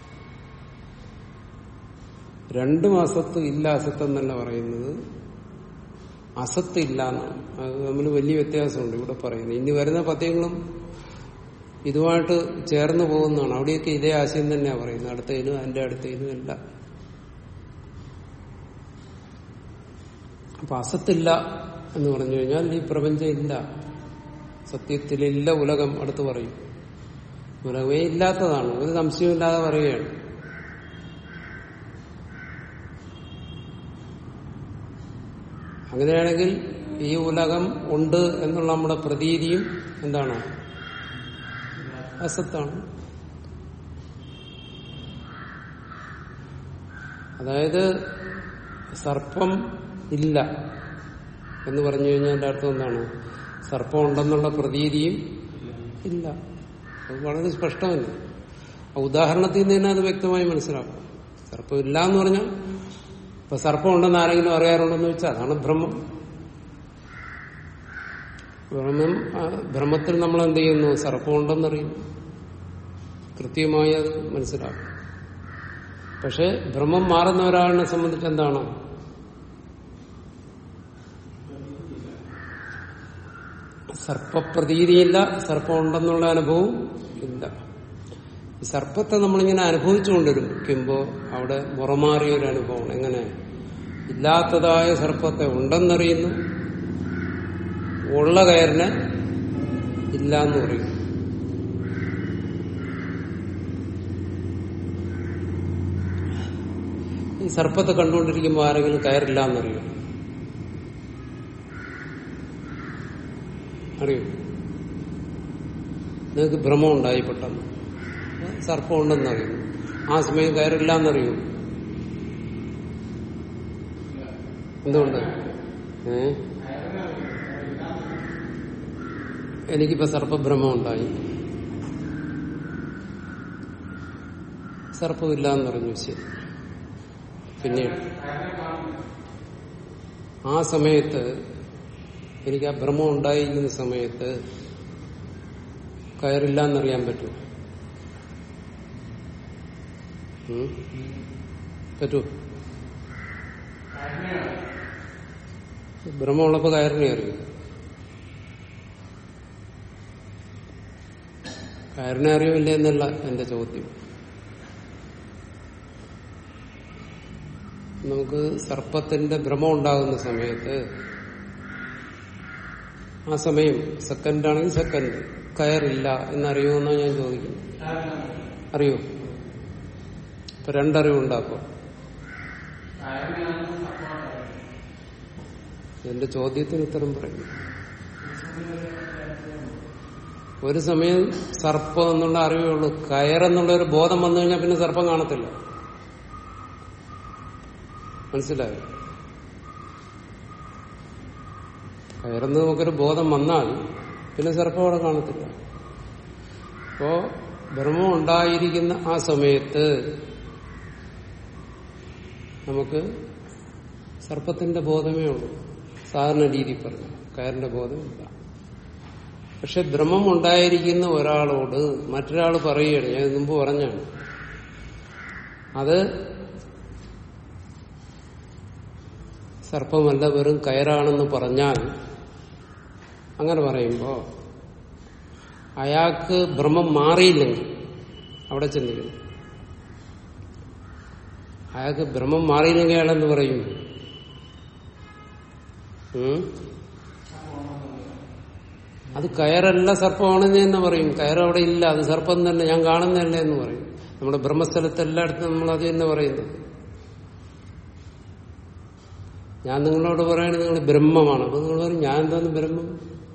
A: രണ്ടു മാസത്ത് ഇല്ല അസത്ത് എന്നല്ല പറയുന്നത് അസത്ത് ഇല്ല എന്നാണ് അത് തമ്മിൽ വലിയ വ്യത്യാസമുണ്ട് ഇവിടെ പറയുന്നത് ഇനി വരുന്ന പദ്യങ്ങളും ഇതുമായിട്ട് ചേർന്ന് പോകുന്നതാണ് അവിടെയൊക്കെ ഇതേ ആശയം തന്നെയാണ് പറയുന്നത് അടുത്തതിനും അതിന്റെ അടുത്തതിനും എല്ലാം അപ്പൊ അസത്തില്ല എന്ന് പറഞ്ഞു കഴിഞ്ഞാൽ ഈ പ്രപഞ്ചം ഇല്ല സത്യത്തിലില്ല ഉലകം അടുത്ത് പറയും ഉലകമേ ഇല്ലാത്തതാണ് ഒരു സംശയമില്ലാതെ പറയുകയാണ് അങ്ങനെയാണെങ്കിൽ ഈ ഉലകം ഉണ്ട് എന്നുള്ള നമ്മുടെ പ്രതീതിയും എന്താണ് അസത്താണ് അതായത് സർപ്പം ഇല്ല എന്ന് പറഞ്ഞു കഴിഞ്ഞാൽ എന്റെ അർത്ഥം എന്താണ് സർപ്പം ഉണ്ടെന്നുള്ള പ്രതീതിയും ഇല്ല അത് വളരെ സ്പഷ്ടമല്ല ആ ഉദാഹരണത്തിൽ നിന്ന് തന്നെ അത് വ്യക്തമായി മനസ്സിലാക്കാം സർപ്പം ഇല്ല എന്ന് പറഞ്ഞാൽ ഇപ്പൊ സർപ്പം ഉണ്ടെന്ന് ആരെങ്കിലും അറിയാറുണ്ടെന്ന് വെച്ചാൽ അതാണ് ഭ്രമം ഭ്രമം ആ ഭ്രമത്തിൽ നമ്മൾ എന്ത് ചെയ്യുന്നു സർപ്പം ഉണ്ടെന്നറിയുന്നു കൃത്യമായി അത് മനസ്സിലാക്കും പക്ഷെ ഭ്രമം മാറുന്ന ഒരാളിനെ സംബന്ധിച്ച് എന്താണ് സർപ്പപ്രതീതിയില്ല സർപ്പം ഉണ്ടെന്നുള്ള അനുഭവം ഇല്ല ഈ സർപ്പത്തെ നമ്മളിങ്ങനെ അനുഭവിച്ചുകൊണ്ടിരിക്കുമ്പോ അവിടെ മുറമാറിയ ഒരു അനുഭവമാണ് എങ്ങനെ ഇല്ലാത്തതായ സർപ്പത്തെ ഉണ്ടെന്നറിയുന്നു ഉള്ള കയറിനെ ഇല്ല എന്ന് പറയും ഈ സർപ്പത്തെ കണ്ടുകൊണ്ടിരിക്കുമ്പോൾ ആരെങ്കിലും കയറില്ല എന്നറിയും അറിയോ നിങ്ങൾക്ക് ഭ്രമം ഉണ്ടായി പെട്ടെന്ന് സർപ്പം ഉണ്ടെന്നറിയുന്നു ആ സമയം കയറില്ല എന്നറിയൂ എന്തുകൊണ്ട് ഏ എനിക്കിപ്പോ സർപ്പഭ്രമം ഉണ്ടായി സർപ്പമില്ല എന്ന് പറഞ്ഞു ശരി പിന്നീട് ആ സമയത്ത് എനിക്ക് ആ ഭ്രമം ഉണ്ടായിരിക്കുന്ന സമയത്ത് കയറില്ല എന്നറിയാൻ പറ്റുമോ ഉം? പറ്റുമോ ഭ്രമമുള്ളപ്പോ കയറിനെ അറിയും കയറിനെ അറിയില്ല എന്നല്ല എന്റെ ചോദ്യം നമുക്ക് സർപ്പത്തിന്റെ ഭ്രമം ഉണ്ടാകുന്ന സമയത്ത് ആ സമയം സെക്കൻഡ് ആണെങ്കിൽ സെക്കൻഡ് കയറില്ല എന്നറിയുമെന്നാണ് ഞാൻ ചോദിക്കുന്നത് അറിയോ ഇപ്പൊ രണ്ടറിവുണ്ടാക്കും എന്റെ ചോദ്യത്തിന് ഉത്തരം പറയും ഒരു സമയം സർപ്പം എന്നുള്ള അറിവേ ഉള്ളൂ കയറെന്നുള്ള ഒരു ബോധം വന്നു കഴിഞ്ഞാൽ പിന്നെ സർപ്പം കാണത്തില്ല മനസ്സിലായോ കയറുന്ന നമുക്കൊരു ബോധം വന്നാൽ പിന്നെ സർപ്പം അവിടെ കാണത്തില്ല അപ്പോ ബ്രഹ്മം ഉണ്ടായിരിക്കുന്ന ആ സമയത്ത് നമുക്ക് സർപ്പത്തിന്റെ ബോധമേ ഉള്ളൂ സാധാരണ രീതി പറഞ്ഞു കയറിന്റെ ബോധമില്ല പക്ഷെ ബ്രഹ്മം ഉണ്ടായിരിക്കുന്ന ഒരാളോട് മറ്റൊരാൾ പറയുകയാണ് ഞാൻ ഇത് മുമ്പ് പറഞ്ഞാണ് അത് സർപ്പമല്ല വെറും കയറാണെന്ന് പറഞ്ഞാൽ അങ്ങനെ പറയുമ്പോൾ അയാൾക്ക് ഭ്രമം മാറിയില്ലെങ്കിൽ അവിടെ ചിന്തിക്കുന്നു അയാൾക്ക് ഭ്രമം മാറിയില്ലെങ്കിൽ അയാളെന്ന് പറയും ഉം? അത് കയറല്ല സർപ്പമാണെന്ന് തന്നെ പറയും കയർ അവിടെ ഇല്ല അത് സർപ്പം തന്നെ ഞാൻ കാണുന്നതല്ല എന്ന് പറയും നമ്മുടെ ബ്രഹ്മസ്ഥലത്ത് എല്ലായിടത്തും നമ്മൾ അത് തന്നെ പറയുന്നത് ഞാൻ നിങ്ങളോട് പറയുന്നത് നിങ്ങൾ ബ്രഹ്മമാണ് അപ്പൊ നിങ്ങൾ പറയും ഞാൻ എന്താന്ന് ബ്രഹ്മം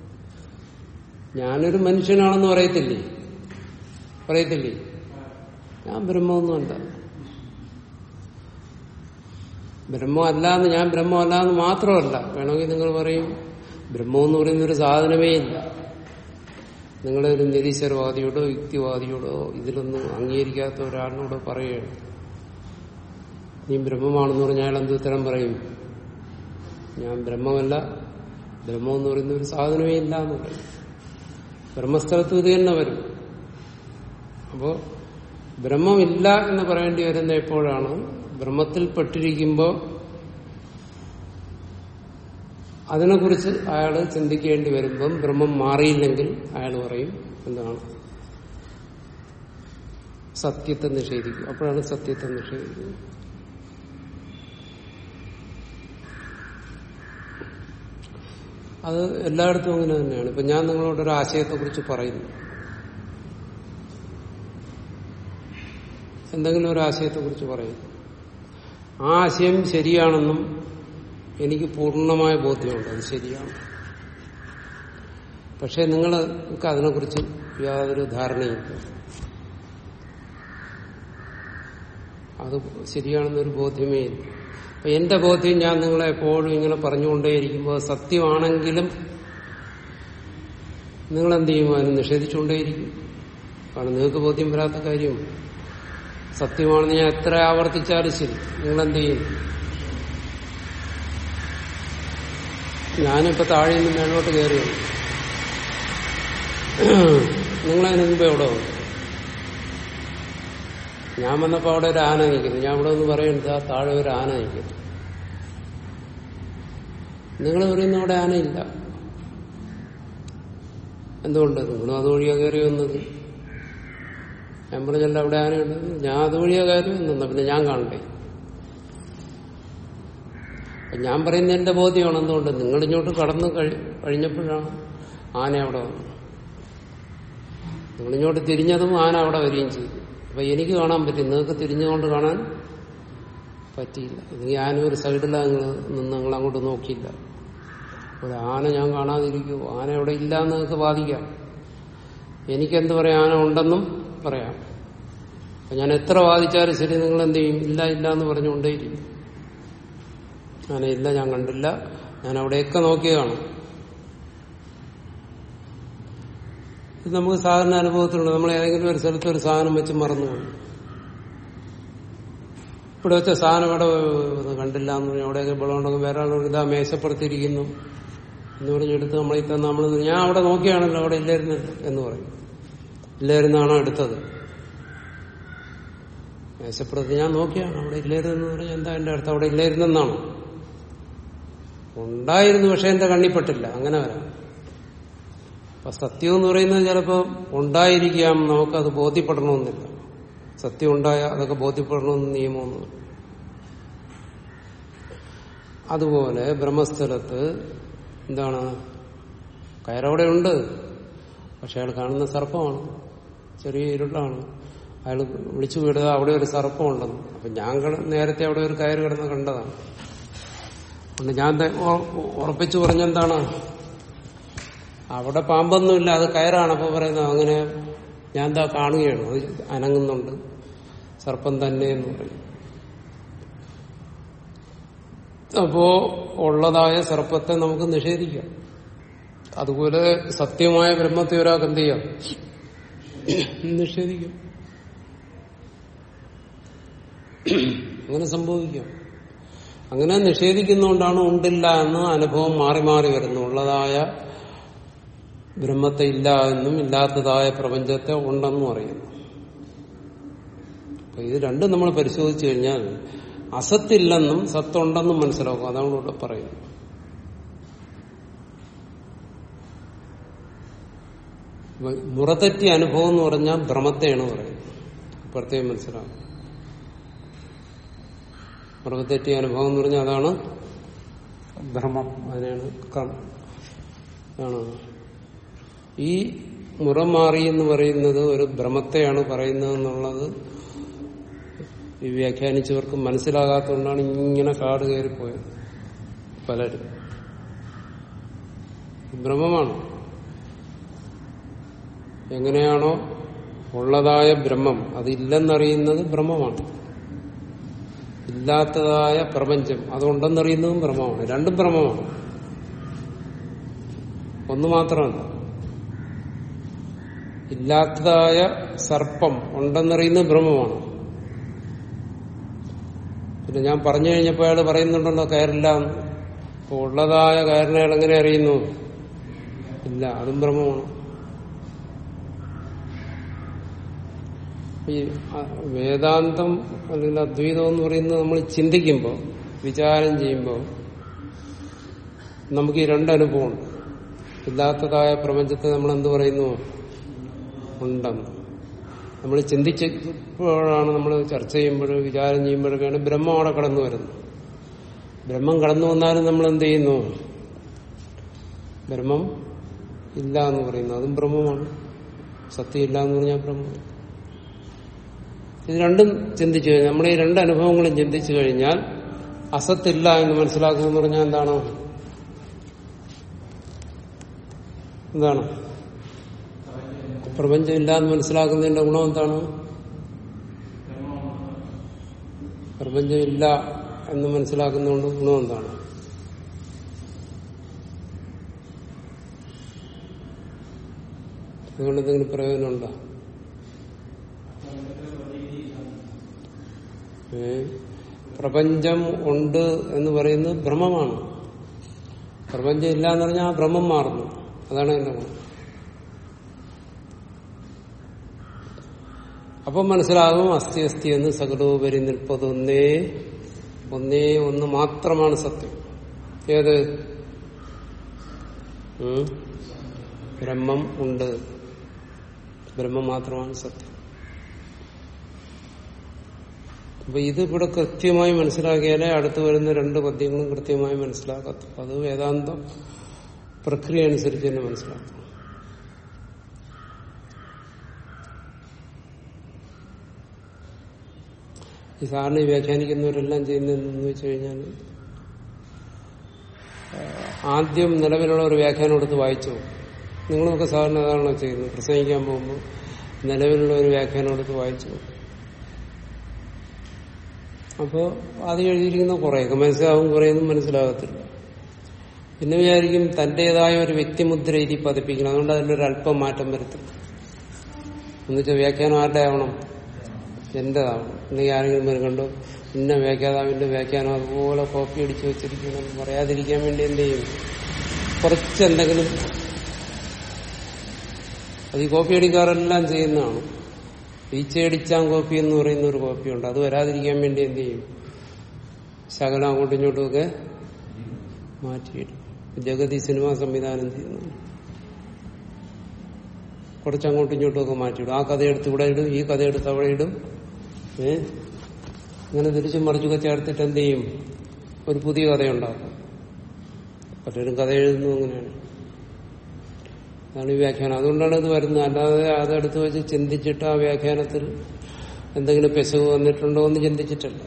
A: ഞാനൊരു മനുഷ്യനാണെന്ന് പറയത്തില്ലേ പറയത്തില്ലേ ഞാൻ ബ്രഹ്മമൊന്നുമല്ല ബ്രഹ്മമല്ല എന്ന് ഞാൻ ബ്രഹ്മമല്ല എന്ന് മാത്രമല്ല വേണമെങ്കിൽ നിങ്ങൾ പറയും ബ്രഹ്മം എന്ന് പറയുന്ന ഒരു സാധനമേ ഇല്ല നിങ്ങളൊരു നിരീശ്വരവാദിയോടോ യുക്തിവാദിയോടോ ഇതിലൊന്നും അംഗീകരിക്കാത്ത ഒരാളിനോട് പറയുകയാണ് നീ ബ്രഹ്മമാണെന്ന് പറഞ്ഞാൽ അയാൾ എന്ത് ഉത്തരം പറയും ഞാൻ ബ്രഹ്മമല്ല ബ്രഹ്മം എന്ന് പറയുന്ന ഒരു സാധനമേ ഇല്ല എന്ന് പറയും ബ്രഹ്മസ്ഥലത്ത് ഇത് തന്നെ വരും അപ്പോ ബ്രഹ്മമില്ല എന്ന് പറയേണ്ടി വരുന്ന എപ്പോഴാണ് ബ്രഹ്മത്തിൽ പെട്ടിരിക്കുമ്പോൾ അതിനെക്കുറിച്ച് അയാൾ ചിന്തിക്കേണ്ടി വരുമ്പം ബ്രഹ്മം മാറിയില്ലെങ്കിൽ അയാൾ പറയും എന്താണ് സത്യത്തെ നിഷേധിക്കും അപ്പോഴാണ് സത്യത്തെ നിഷേധിക്കുന്നത് അത് എല്ലായിടത്തും അങ്ങനെ തന്നെയാണ് ഇപ്പൊ ഞാൻ നിങ്ങളോട് ഒരു ആശയത്തെക്കുറിച്ച് പറയുന്നു എന്തെങ്കിലും ഒരു ആശയത്തെക്കുറിച്ച് പറയുന്നു ആ ആശയം ശരിയാണെന്നും എനിക്ക് പൂർണ്ണമായ ബോധ്യമുണ്ട് അത് ശരിയാണ് പക്ഷെ നിങ്ങൾക്ക് അതിനെക്കുറിച്ച് യാതൊരു ധാരണയില്ല അത് ശരിയാണെന്നൊരു ബോധ്യമേ ഇല്ല അപ്പൊ എന്റെ ബോധ്യം ഞാൻ നിങ്ങളെ എപ്പോഴും ഇങ്ങനെ പറഞ്ഞുകൊണ്ടേയിരിക്കുമ്പോൾ സത്യമാണെങ്കിലും നിങ്ങൾ എന്ത് ചെയ്യും അതിന് നിഷേധിച്ചുകൊണ്ടേയിരിക്കും കാരണം നിങ്ങൾക്ക് ബോധ്യം വരാത്ത കാര്യം സത്യമാണെന്ന് ഞാൻ എത്ര ആവർത്തിച്ചാലും ശരി നിങ്ങൾ എന്ത് ചെയ്യും ഞാനിപ്പോ താഴെ നിന്ന് മേലോട്ട് കയറുകയാണ് നിങ്ങളതിന് മുമ്പ് എവിടെ വന്നു ഞാൻ വന്നപ്പോ അവിടെ ഒരു ആന നിൽക്കുന്നു ഞാൻ ഇവിടെ ഒന്ന് പറയുന്നത് ആ താഴെ ഒരു ആന നിൽക്കുന്നു നിങ്ങൾ പറയുന്ന അവിടെ ആനയില്ല എന്തുകൊണ്ട് നിങ്ങളും അതുവഴിയാ കയറി വന്നത് ഞാൻ പറഞ്ഞല്ല അവിടെ ആനയുണ്ട് ഞാൻ അതുവഴിയാ കയറി വന്നത് പിന്നെ ഞാൻ കാണണ്ടേ അപ്പൊ ഞാൻ പറയുന്ന എന്റെ ബോധ്യമാണ് എന്തുകൊണ്ട് നിങ്ങൾ ഇങ്ങോട്ട് കടന്നു കഴി- കഴിഞ്ഞപ്പോഴാണ് ആന അവിടെ വന്നത് നിങ്ങൾ ഇങ്ങോട്ട് തിരിഞ്ഞതും ആന അവിടെ വരികയും ചെയ്തു അപ്പൊ എനിക്ക് കാണാൻ പറ്റി നിങ്ങൾക്ക് തിരിഞ്ഞുകൊണ്ട് കാണാൻ പറ്റിയില്ല ഇത് ആന ഒരു സൈഡിലാണ് നിങ്ങൾ നിന്ന് നിങ്ങൾ അങ്ങോട്ട് നോക്കിയില്ല ഒരു ആന ഞാൻ കാണാതിരിക്കുമോ ആന അവിടെ ഇല്ല എന്ന് നിങ്ങൾക്ക് വാദിക്കാം എനിക്കെന്ത് പറയാം ആന ഉണ്ടെന്നും പറയാം അപ്പൊ ഞാൻ എത്ര വാദിച്ചാലും ശരി നിങ്ങൾ എന്ത് ചെയ്യും ഇല്ല ഇല്ല എന്ന് പറഞ്ഞുകൊണ്ടേയിരിക്കും ആന ഇല്ല ഞാൻ കണ്ടില്ല ഞാൻ അവിടെയൊക്കെ നോക്കിയതാണ് ഇത് നമുക്ക് സാധാരണ അനുഭവത്തിലുണ്ട് നമ്മൾ ഏതെങ്കിലും ഒരു സ്ഥലത്ത് ഒരു സാധനം വെച്ച് മറന്നുപോയി ഇവിടെ വെച്ച സാധനം ഇവിടെ ഇത് കണ്ടില്ല എന്ന് പറഞ്ഞാൽ അവിടെയൊക്കെ വെള്ളമുണ്ടെങ്കിൽ വേറെ ആൾ ഇതാ മേശപ്പുറത്തിരിക്കുന്നു എന്ന് പറഞ്ഞെടുത്ത് നമ്മളീ തന്നെ നമ്മൾ ഞാൻ അവിടെ നോക്കിയാണല്ലോ അവിടെ ഇല്ലായിരുന്നല്ലോ എന്ന് പറയും ഇല്ലായിരുന്നാണോ എടുത്തത് മേശപ്പുറത്ത് ഞാൻ നോക്കിയാണ് അവിടെ ഇല്ലായിരുന്നെന്ന് പറഞ്ഞാൽ എന്താ എന്റെ അടുത്ത് അവിടെ ഇല്ലായിരുന്നെന്നാണോ ഉണ്ടായിരുന്നു പക്ഷെ എന്റെ കണ്ണിപ്പെട്ടില്ല അങ്ങനെ വരാം അപ്പൊ സത്യം എന്ന് പറയുന്നത് ചിലപ്പോ ഉണ്ടായിരിക്കാം നമുക്കത് ബോധ്യപ്പെടണമെന്നില്ല സത്യം ഉണ്ടായ അതൊക്കെ ബോധ്യപ്പെടണമെന്ന് നിയമമൊന്നും അതുപോലെ ബ്രഹ്മസ്ഥലത്ത് എന്താണ് കയറവിടെ ഉണ്ട് പക്ഷെ അയാൾ കാണുന്ന സർപ്പമാണ് ചെറിയ ഇരുട്ടാണ് അയാൾ വിളിച്ചു വിടുക അവിടെ ഒരു സർപ്പമുണ്ടെന്ന് അപ്പൊ ഞാൻ കിട- നേരത്തെ അവിടെ ഒരു കയറ് കിടന്ന് കണ്ടതാണ് അതുകൊണ്ട് ഞാൻ ദേ ഉ- ഉറപ്പിച്ചു പറഞ്ഞെന്താണ് അവിടെ പാമ്പൊന്നുമില്ല അത് കയറാണ് അപ്പൊ പറയുന്നത് അങ്ങനെ ഞാൻ എന്താ കാണുകയാണ് അത് അനങ്ങുന്നുണ്ട് സർപ്പം തന്നെ എന്ന് പറയും അപ്പോ ഉള്ളതായ സർപ്പത്തെ നമുക്ക് നിഷേധിക്കാം അതുപോലെ സത്യമായ ബ്രഹ്മത്തെ ഒരാൾക്ക് എന്ത് ചെയ്യാം നിഷേധിക്കാം അങ്ങനെ സംഭവിക്കാം അങ്ങനെ നിഷേധിക്കുന്നതുകൊണ്ടാണ് ഉണ്ടില്ല എന്ന് അനുഭവം മാറി മാറി വരുന്നു ഉള്ളതായ ബ്രഹ്മത്തെ ഇല്ല എന്നും ഇല്ലാത്തതായ പ്രപഞ്ചത്തെ ഉണ്ടെന്നും അറിയുന്നു അപ്പൊ ഇത് രണ്ടും നമ്മൾ പരിശോധിച്ചു കഴിഞ്ഞാൽ അസത്തില്ലെന്നും സത്തുണ്ടെന്നും മനസ്സിലാക്കും അതാണ് ഇവിടെ പറയുന്നത് അപ്പൊ മുറതെറ്റിയ അനുഭവം എന്ന് പറഞ്ഞാൽ ഭ്രമത്തെയാണ് പറയുന്നത് പ്രത്യേകം മനസ്സിലാവും മുറതെറ്റിയ അനുഭവം എന്ന് പറഞ്ഞാൽ അതാണ് ഭ്രമം അതിനാണ് കം- ആണ് ഈ മുറ മാറി എന്ന് പറയുന്നത് ഒരു ഭ്രമത്തെയാണ് പറയുന്നത് എന്നുള്ളത് ഈ വ്യാഖ്യാനിച്ചവർക്ക് മനസ്സിലാകാത്തതുകൊണ്ടാണ് ഇങ്ങനെ കാട് കയറിപ്പോയത് പലരും ബ്രഹ്മമാണ് എങ്ങനെയാണോ ഉള്ളതായ ബ്രഹ്മം അതില്ലെന്നറിയുന്നത് ബ്രഹ്മമാണ് ഇല്ലാത്തതായ പ്രപഞ്ചം അതുണ്ടെന്നറിയുന്നതും ബ്രഹ്മമാണ് രണ്ടും ബ്രഹ്മമാണ് ഒന്ന് മാത്രമല്ല ഇല്ലാത്തതായ സർപ്പം ഉണ്ടെന്നറിയുന്നത് ബ്രഹ്മമാണ് പിന്നെ ഞാൻ പറഞ്ഞു കഴിഞ്ഞപ്പോൾ അയാൾ പറയുന്നുണ്ടല്ലോ കയറില്ല എന്ന് അപ്പോൾ ഉള്ളതായ കയറിനെ അയാൾ എങ്ങനെ അറിയുന്നു ഇല്ല അതും ബ്രഹ്മമാണ് ഈ അ- വേദാന്തം അല്ലെങ്കിൽ അദ്വൈതം എന്ന് പറയുന്നത് നമ്മൾ ചിന്തിക്കുമ്പോൾ വിചാരം ചെയ്യുമ്പോൾ നമുക്ക് ഈ രണ്ടനുഭവമുണ്ട് ഇല്ലാത്തതായ പ്രപഞ്ചത്തെ നമ്മൾ എന്ത് പറയുന്നു ഉണ്ടെന്ന് നമ്മൾ ചിന്തിച്ചപ്പോഴാണ് നമ്മൾ ചർച്ച ചെയ്യുമ്പോൾ വിചാരം ചെയ്യുമ്പോഴൊക്കെയാണ് ബ്രഹ്മം അവിടെ കടന്നു വരുന്നത് ബ്രഹ്മം കടന്നു വന്നാലും നമ്മൾ എന്ത് ചെയ്യുന്നു ബ്രഹ്മം ഇല്ല എന്ന് പറയുന്നു അതും ബ്രഹ്മമാണ് സത്യം ഇല്ല എന്ന് പറഞ്ഞാൽ ബ്രഹ്മം ഇത് രണ്ടും ചിന്തിച്ചു കഴിഞ്ഞാൽ നമ്മുടെ ഈ രണ്ട് അനുഭവങ്ങളും ചിന്തിച്ചു കഴിഞ്ഞാൽ അസത്തില്ല എന്ന് മനസ്സിലാക്കുക എന്ന് പറഞ്ഞാൽ എന്താണ് എന്താണ് പ്രപഞ്ചം ഇല്ല എന്ന് മനസ്സിലാക്കുന്നതിന്റെ ഗുണം എന്താണ് പ്രപഞ്ചം ഇല്ല എന്ന് മനസ്സിലാക്കുന്നതുകൊണ്ട് ഗുണം എന്താണ് അതുകൊണ്ട് എന്തെങ്കിലും പ്രയോജനമുണ്ടോ ഏ? പ്രപഞ്ചം ഉണ്ട് എന്ന് പറയുന്നത് ഭ്രമമാണ് പ്രപഞ്ചം ഇല്ല എന്ന് പറഞ്ഞാൽ ആ ഭ്രമം മാറുന്നു അതാണ് എന്റെ ഗുണം അപ്പം മനസ്സിലാകും അസ്ഥി അസ്ഥി എന്ന് സകലോപരി നിൽപ്പതൊന്നേ ഒന്നേ ഒന്ന് മാത്രമാണ് സത്യം ഏത് ഉം? ബ്രഹ്മം ഉണ്ട് ബ്രഹ്മം മാത്രമാണ് സത്യം അപ്പൊ ഇത് ഇവിടെ കൃത്യമായി മനസ്സിലാക്കിയാലേ അടുത്ത് വരുന്ന രണ്ട് പദ്യങ്ങളും കൃത്യമായി മനസ്സിലാക്കത്തുള്ളൂ അത് വേദാന്ത പ്രക്രിയ അനുസരിച്ച് തന്നെ മനസ്സിലാക്കണം ഈ സാറിന് വ്യാഖ്യാനിക്കുന്നവരെല്ലാം ചെയ്യുന്നതെന്ന് വെച്ച് കഴിഞ്ഞാൽ ആദ്യം നിലവിലുള്ള ഒരു വ്യാഖ്യാനം എടുത്ത് വായിച്ചു നിങ്ങളൊക്കെ സാറിന് അതാണോ ചെയ്യുന്നത് പ്രസംഗിക്കാൻ പോകുമ്പോൾ നിലവിലുള്ള ഒരു വ്യാഖ്യാനം എടുത്ത് വായിച്ചു അപ്പോൾ അത് എഴുതിയിരിക്കുന്ന കുറേയൊക്കെ മനസ്സിലാവും കുറേയൊന്നും മനസ്സിലാകത്തില്ല പിന്നെ വിചാരിക്കും തന്റേതായ ഒരു വ്യക്തിമുദ്ര ഇതി പതിപ്പിക്കണം അതുകൊണ്ട് അതിലൊരു അല്പം മാറ്റം വരുത്തും എന്നുവെച്ചാൽ വ്യാഖ്യാനം ആരുടെ ആവണം എന്റേതാവണം അല്ലെങ്കിൽ ആരെങ്കിലും വരും കണ്ടു ഇന്ന വ്യാഖ്യാതാവിന്റെ വ്യാഖ്യാനം അതുപോലെ കോപ്പി അടിച്ചു വെച്ചിരിക്കണം എന്ന് പറയാതിരിക്കാൻ വേണ്ടി എന്ത് ചെയ്യും കുറച്ച് എന്തെങ്കിലും അത് ഈ കോപ്പി അടിക്കാറെല്ലാം ചെയ്യുന്നതാണ് ഈച്ചയടിച്ചാൻ കോപ്പി എന്ന് പറയുന്ന ഒരു കോപ്പിയുണ്ട് അത് വരാതിരിക്കാൻ വേണ്ടി എന്ത് ചെയ്യും ശകലം അങ്ങോട്ടും ഇങ്ങോട്ടുമൊക്കെ മാറ്റിയിടും ജഗതി സിനിമ സംവിധാനം ചെയ്യുന്നു കുറച്ച് അങ്ങോട്ടും ഇങ്ങോട്ടും ഒക്കെ മാറ്റിയിടും ആ കഥയെടുത്ത് ഇവിടെ ഇടും ഈ കഥയെടുത്ത് അവിടെ ഇടും ഏ ഇങ്ങനെ തിരിച്ചും മറിച്ചൊക്കെ ചേർത്തിട്ട് എന്ത് ചെയ്യും ഒരു പുതിയ കഥയുണ്ടാക്കും പലരും കഥ എഴുതുന്നു അങ്ങനെയാണ് അതാണ് ഈ വ്യാഖ്യാനം അതുകൊണ്ടാണ് ഇത് വരുന്നത് അല്ലാതെ അതെടുത്ത് വെച്ച് ചിന്തിച്ചിട്ട് ആ വ്യാഖ്യാനത്തിൽ എന്തെങ്കിലും പെശക് വന്നിട്ടുണ്ടോ എന്ന് ചിന്തിച്ചിട്ടില്ല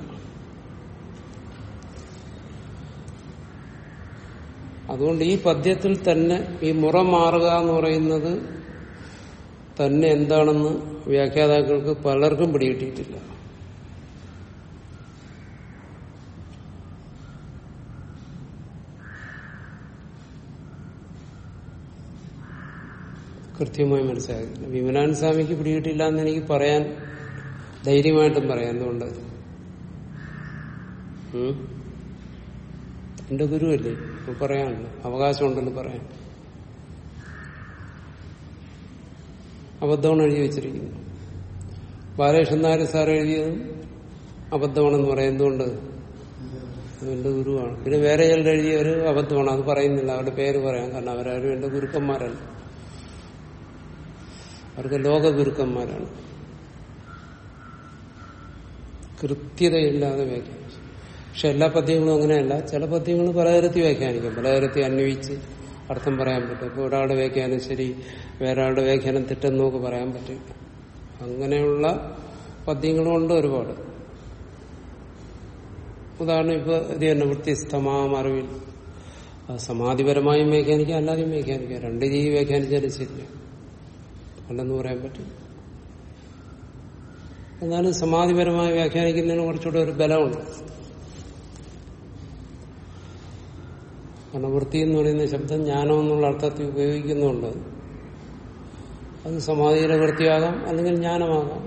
A: അതുകൊണ്ട് ഈ പദ്യത്തിൽ തന്നെ ഈ മുറ മാറുക എന്ന് പറയുന്നത് തന്നെ എന്താണെന്ന് വ്യാഖ്യാതാക്കൾക്ക് പലർക്കും പിടികിട്ടിയിട്ടില്ല കൃത്യമായി മനസ്സിലാക്കില്ല വിമലാൻ സ്വാമിക്ക് പിടികിട്ടില്ല എന്ന് എനിക്ക് പറയാൻ ധൈര്യമായിട്ടും പറയാം എന്തുകൊണ്ട് ഉം? എന്റെ ഗുരുവല്ലേ ഇപ്പൊ പറയാനല്ലോ അവകാശമുണ്ടല്ലോ പറയാൻ അബദ്ധമാണ് എഴുതി വെച്ചിരിക്കുന്നത് ബാലകൃഷ്ണൻ നായർ സാർ എഴുതിയതും അബദ്ധമാണെന്ന് പറയാം എന്തുകൊണ്ട് അത് എന്റെ ഗുരുവാണ് പിന്നെ വേറെ ചിലർ എഴുതിയവർ അബദ്ധമാണ് അത് പറയുന്നില്ല അവരുടെ പേര് പറയാം കാരണം അവരാരും എന്റെ ഗുരുക്കന്മാരല്ല അവർക്ക് ലോക ഗുരുക്കന്മാരാണ് കൃത്യതയില്ലാതെ വ്യാഖ്യാനിച്ചു പക്ഷെ എല്ലാ പദ്യങ്ങളും അങ്ങനെയല്ല ചില പദ്യങ്ങൾ പലതരത്തിൽ വ്യാഖ്യാനിക്കും പലതരത്തിൽ അന്വയിച്ച് അർത്ഥം പറയാൻ പറ്റും ഇപ്പോൾ ഒരാളുടെ വ്യാഖ്യാനം ശരി വേറെ ആളുടെ വ്യാഖ്യാനം തെറ്റെന്ന് നമുക്ക് പറയാൻ പറ്റില്ല അങ്ങനെയുള്ള പദ്യങ്ങളും ഉണ്ട് ഒരുപാട് ഉദാഹരണം ഇപ്പൊ ഇത് തന്നെ വൃത്തിസ്ഥമാം അറിവിൽ അത് സമാധിപരമായും വ്യാഖ്യാനിക്കാം അല്ലാതെയും വ്യാഖ്യാനിക്കാം രണ്ട് രീതി വ്യാഖ്യാനിച്ചാലും ശരിയാണ് അല്ലെന്ന് പറയാൻ പറ്റും എന്നാലും സമാധിപരമായി വ്യാഖ്യാനിക്കുന്നതിന് കുറച്ചുകൂടെ ഒരു ബലമുണ്ട് കാരണം വൃത്തി എന്ന് പറയുന്ന ശബ്ദം ജ്ഞാനം എന്നുള്ള അർത്ഥത്തിൽ ഉപയോഗിക്കുന്നുണ്ട് അത് സമാധിയിലെ വൃത്തിയാകാം അല്ലെങ്കിൽ ജ്ഞാനമാകാം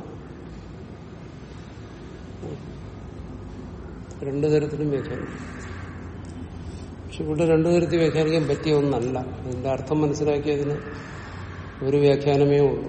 A: രണ്ടു തരത്തിലും വ്യാഖ്യാനിക്കും പക്ഷെ ഇവിടെ രണ്ടു തരത്തിൽ വ്യാഖ്യാനിക്കാൻ പറ്റിയ ഒന്നല്ല അതിന്റെ അർത്ഥം മനസ്സിലാക്കിയതിന് ഒരു വ്യാഖ്യാനമേ ഉള്ളൂ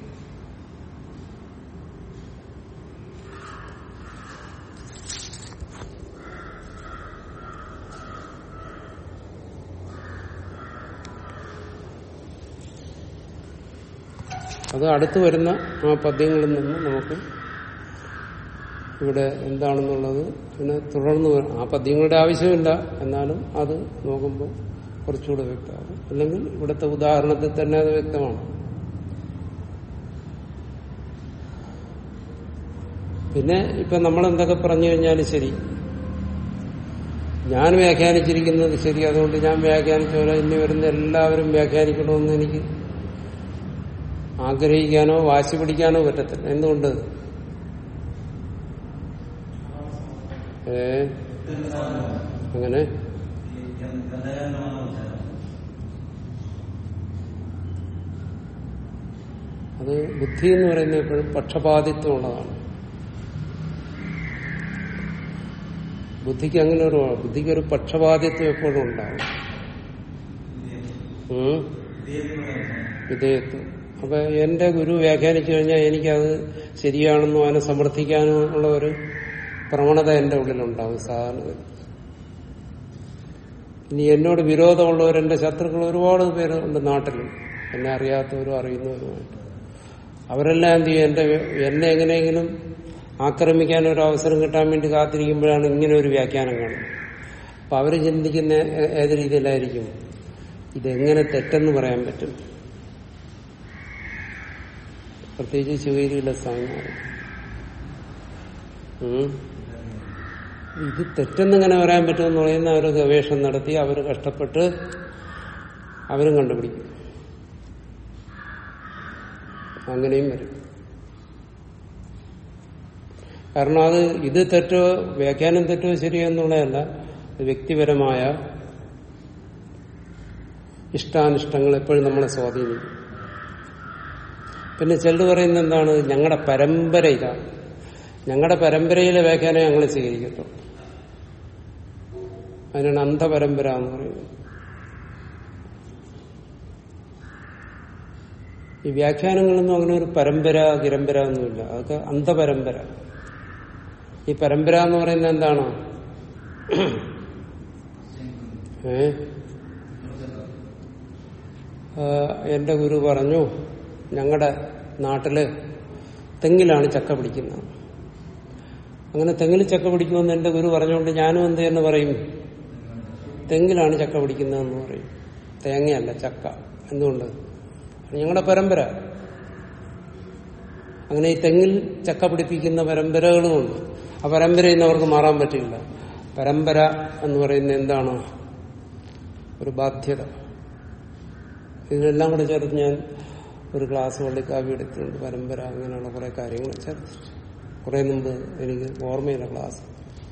A: അത് അടുത്ത് വരുന്ന ആ പദ്യങ്ങളിൽ നിന്ന് നമുക്ക് ഇവിടെ എന്താണെന്നുള്ളത് പിന്നെ തുടർന്ന് വരും. ആ പദ്യങ്ങളുടെ ആവശ്യമില്ല എന്നാലും അത് നോക്കുമ്പോൾ കുറച്ചുകൂടെ വ്യക്തമാകും അല്ലെങ്കിൽ ഇവിടുത്തെ ഉദാഹരണത്തിൽ തന്നെ അത് വ്യക്തമാണ് പിന്നെ ഇപ്പൊ നമ്മൾ എന്തൊക്കെ പറഞ്ഞു കഴിഞ്ഞാലും ശരി ഞാൻ വ്യാഖ്യാനിച്ചിരിക്കുന്നത് ശരി അതുകൊണ്ട് ഞാൻ വ്യാഖ്യാനിച്ച പോലെ ഇനി വരുന്ന എല്ലാവരും വ്യാഖ്യാനിക്കണമെന്ന് എനിക്ക് ആഗ്രഹിക്കാനോ വാശി പിടിക്കാനോ പറ്റത്തില്ല എന്തുകൊണ്ട് ഏ അങ്ങനെ അത് ബുദ്ധി എന്ന് പറയുന്നത് എപ്പോഴും പക്ഷപാതിത്വമുള്ളതാണ് ബുദ്ധിക്ക് അങ്ങനെ ഒരു ബുദ്ധിക്ക് ഒരു പക്ഷപാതിത്വം എപ്പോഴും ഉണ്ടാവും ഉം. വിധേയത്വം അപ്പൊ എന്റെ ഗുരു വ്യാഖ്യാനിച്ചു കഴിഞ്ഞാൽ എനിക്കത് ശരിയാണെന്നും അതിനെ സമർത്ഥിക്കാനും ഉള്ള ഒരു പ്രവണത എന്റെ ഉള്ളിലുണ്ടാവും സാധാരണ ഇനി എന്നോട് വിരോധമുള്ളവർ എന്റെ ശത്രുക്കൾ ഒരുപാട് പേരുണ്ട് നാട്ടിൽ എന്നെ അറിയാത്തവരും അറിയുന്നവരുമായിട്ട് അവരെല്ലാം എന്ത് ചെയ്യും എന്റെ എന്നെ എങ്ങനെയെങ്കിലും ആക്രമിക്കാൻ ഒരു അവസരം കിട്ടാൻ വേണ്ടി കാത്തിരിക്കുമ്പോഴാണ് ഇങ്ങനെ ഒരു വ്യാഖ്യാനം കാണുന്നത് അപ്പൊ അവര് ചിന്തിക്കുന്ന ഏ- ഏത് രീതിയിലായിരിക്കും ഇതെങ്ങനെ തെറ്റെന്ന് പറയാൻ പറ്റും പ്രത്യേകിച്ച് ശിവഗിരിയിലെ സ്വാമിമാർ ഉം. ഇത് തെറ്റെന്നിങ്ങനെ പറയാൻ പറ്റുമെന്ന് പറയുന്ന അവർ ഗവേഷണം നടത്തി അവർ കഷ്ടപ്പെട്ട് അവരും കണ്ടുപിടിക്കും അങ്ങനെയും വരും കാരണം അത് ഇത് തെറ്റോ വ്യാഖ്യാനം തെറ്റോ ശരിയോ എന്നുള്ളതല്ല അത് വ്യക്തിപരമായ ഇഷ്ടാനിഷ്ടങ്ങൾ എപ്പോഴും നമ്മളെ സ്വാധീനിക്കും പിന്നെ ചിലർ പറയുന്നത് എന്താണ് ഞങ്ങളുടെ പരമ്പര ഇതാണ് ഞങ്ങളുടെ പരമ്പരയിലെ വ്യാഖ്യാനം ഞങ്ങൾ സ്വീകരിക്കത്തുള്ളൂ അതിനാണ് അന്ധപരമ്പര എന്ന് പറയുന്നത് ഈ വ്യാഖ്യാനങ്ങളൊന്നും അങ്ങനെ ഒരു പരമ്പര ഗിരമ്പര ഒന്നുമില്ല അതൊക്കെ അന്ധപരമ്പര ഈ പരമ്പര എന്ന് പറയുന്നത് എന്താണ് ഏ ആ, എന്റെ ഗുരു പറഞ്ഞു ഞങ്ങളുടെ നാട്ടില് തെങ്ങിലാണ് ചക്ക പിടിക്കുന്നത് അങ്ങനെ തെങ്ങിൽ ചക്ക പിടിക്കുമെന്ന് എന്റെ ഗുരു പറഞ്ഞുകൊണ്ട് ഞാനും എന്ത് എന്ന് പറയും തെങ്ങിലാണ് ചക്ക പിടിക്കുന്നതെന്ന് പറയും തേങ്ങയല്ല ചക്ക എന്തുകൊണ്ട് അത് ഞങ്ങളുടെ പരമ്പര അങ്ങനെ ഈ തെങ്ങിൽ ചക്ക പിടിപ്പിക്കുന്ന പരമ്പരകളുമുണ്ട് ആ പരമ്പരയിൽ നിന്ന് അവർക്ക് മാറാൻ പറ്റില്ല പരമ്പര എന്ന് പറയുന്നത് എന്താണ് ഒരു ബാധ്യത ഇതിനെല്ലാം കൂടെ ചേർത്ത് ഞാൻ ഒരു ക്ലാസ് വള്ളിക്കാവ്യം എടുത്തിട്ടുണ്ട് പരമ്പര അങ്ങനെയുള്ള കുറെ കാര്യങ്ങൾ ചേർത്ത് കുറെ മുമ്പ് എനിക്ക് ഓർമ്മയില്ല ക്ലാസ്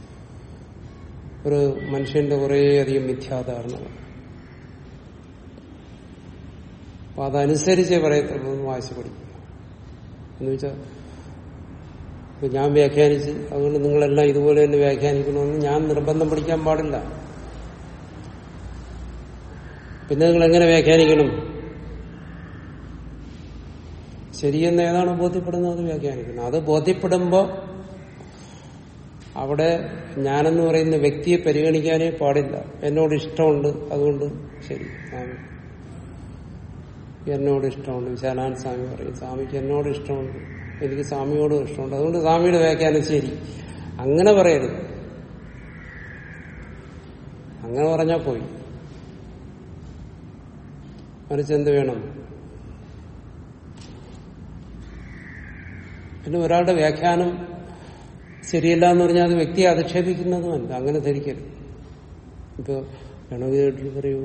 A: ഒരു മനുഷ്യന്റെ കുറേയധികം മിഥ്യാധാരണകൾ അപ്പൊ അതനുസരിച്ചേ പറയത്തുള്ളൂ എന്ന് വാശി പഠിക്കുക എന്ന് വെച്ചാൽ ഇപ്പൊ ഞാൻ വ്യാഖ്യാനിച്ച് അതുകൊണ്ട് നിങ്ങളെല്ലാം ഇതുപോലെ തന്നെ വ്യാഖ്യാനിക്കണമെന്ന് ഞാൻ നിർബന്ധം പിടിക്കാൻ പാടില്ല പിന്നെ നിങ്ങൾ എങ്ങനെ വ്യാഖ്യാനിക്കണം ശരിയെന്ന് ഏതാണോ ബോധ്യപ്പെടുന്നത് അത് വ്യാഖ്യാനിക്കണം അത് ബോധ്യപ്പെടുമ്പോ അവിടെ ഞാനെന്ന് പറയുന്ന വ്യക്തിയെ പരിഗണിക്കാനേ പാടില്ല എന്നോട് ഇഷ്ടമുണ്ട് അതുകൊണ്ട് ശരി സ്വാമി എന്നോട് ഇഷ്ടമുണ്ട് വിശാലാൻ സ്വാമി പറയും സ്വാമിക്ക് എന്നോട് ഇഷ്ടമുണ്ട് എനിക്ക് സ്വാമിയോടും ഇഷ്ടമുണ്ട് അതുകൊണ്ട് സ്വാമിയുടെ വ്യാഖ്യാനം ശരി അങ്ങനെ പറയരുത് അങ്ങനെ പറഞ്ഞാൽ പോയി മറിച്ച് എന്ത് വേണം പിന്നെ ഒരാളുടെ വ്യാഖ്യാനം ശരിയല്ല എന്ന് പറഞ്ഞാൽ അത് വ്യക്തിയെ അധിക്ഷേപിക്കുന്നതുമല്ല അങ്ങനെ ധരിക്കരുത് ഇപ്പൊ വേണമെങ്കിൽ കേട്ടിട്ട് പറയൂ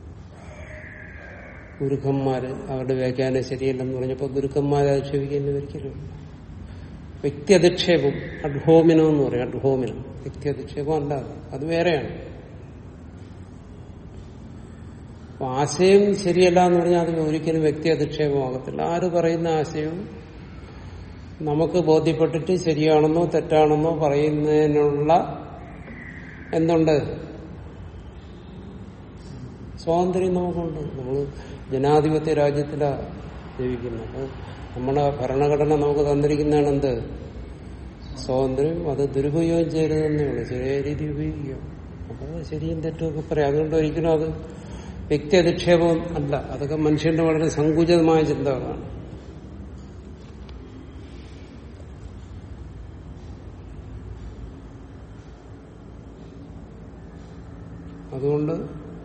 A: ഗുരുക്കന്മാര് അവരുടെ വ്യാഖ്യാനം ശരിയല്ലെന്ന് പറഞ്ഞപ്പോൾ ഗുരുക്കന്മാരെ അധിക്ഷേപിക്കുന്ന ഒരിക്കലും വ്യക്തി അധിക്ഷേപം അഡ്ഹോമിനം എന്ന് പറയും അഡ്ഹോമിനം വ്യക്തി അധിക്ഷേപം അല്ല അത്. അത് വേറെയാണ് അപ്പൊ ആശയം ശരിയല്ല എന്ന് പറഞ്ഞാൽ അത് ഒരിക്കലും വ്യക്തി അധിക്ഷേപമാകത്തില്ല ആര് പറയുന്ന ആശയവും നമുക്ക് ബോധ്യപ്പെട്ടിട്ട് ശരിയാണെന്നോ തെറ്റാണെന്നോ പറയുന്നതിനുള്ള എന്തുണ്ട് സ്വാതന്ത്ര്യം നമുക്കുണ്ട് നമ്മൾ ജനാധിപത്യ രാജ്യത്തിലാണ് ജീവിക്കുന്നത് അപ്പൊ നമ്മുടെ ഭരണഘടന നമുക്ക് തന്നിരിക്കുന്നതാണ് എന്ത് സ്വാതന്ത്ര്യം അത് ദുരുപയോഗം ചെയ്യരുതെന്നേ ഉള്ളൂ ചെറിയ രീതി ഉപയോഗിക്കുക അപ്പോൾ ശരിയും തെറ്റും ഒക്കെ പറയാം അതുകൊണ്ട് ഒരിക്കലും അത് വ്യക്തി അധിക്ഷേപം അല്ല അതൊക്കെ മനുഷ്യന്റെ വളരെ സങ്കുചിതമായ ചിന്തകളാണ് അതുകൊണ്ട്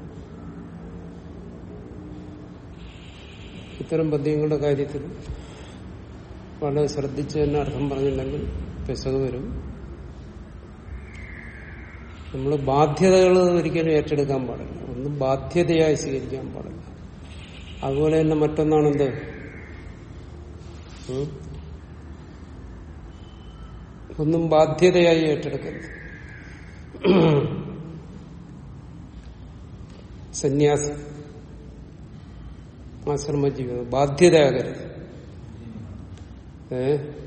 A: ഇത്തരം പദ്യങ്ങളുടെ കാര്യത്തിൽ വളരെ ശ്രദ്ധിച്ച് തന്നെ അർത്ഥം പറഞ്ഞില്ലെങ്കിൽ പെസക് വരും നമ്മൾ ബാധ്യതകൾ ഒരിക്കലും ഏറ്റെടുക്കാൻ പാടില്ല ഒന്നും ബാധ്യതയായി സ്വീകരിക്കാൻ പാടില്ല അതുപോലെ തന്നെ മറ്റൊന്നാണെന്ത് ഉം? ഒന്നും ബാധ്യതയായി ഏറ്റെടുക്കരുത് സന്യാസം ആശ്രമ ജീവിതം ബാധ്യതയാകരുത് ഏ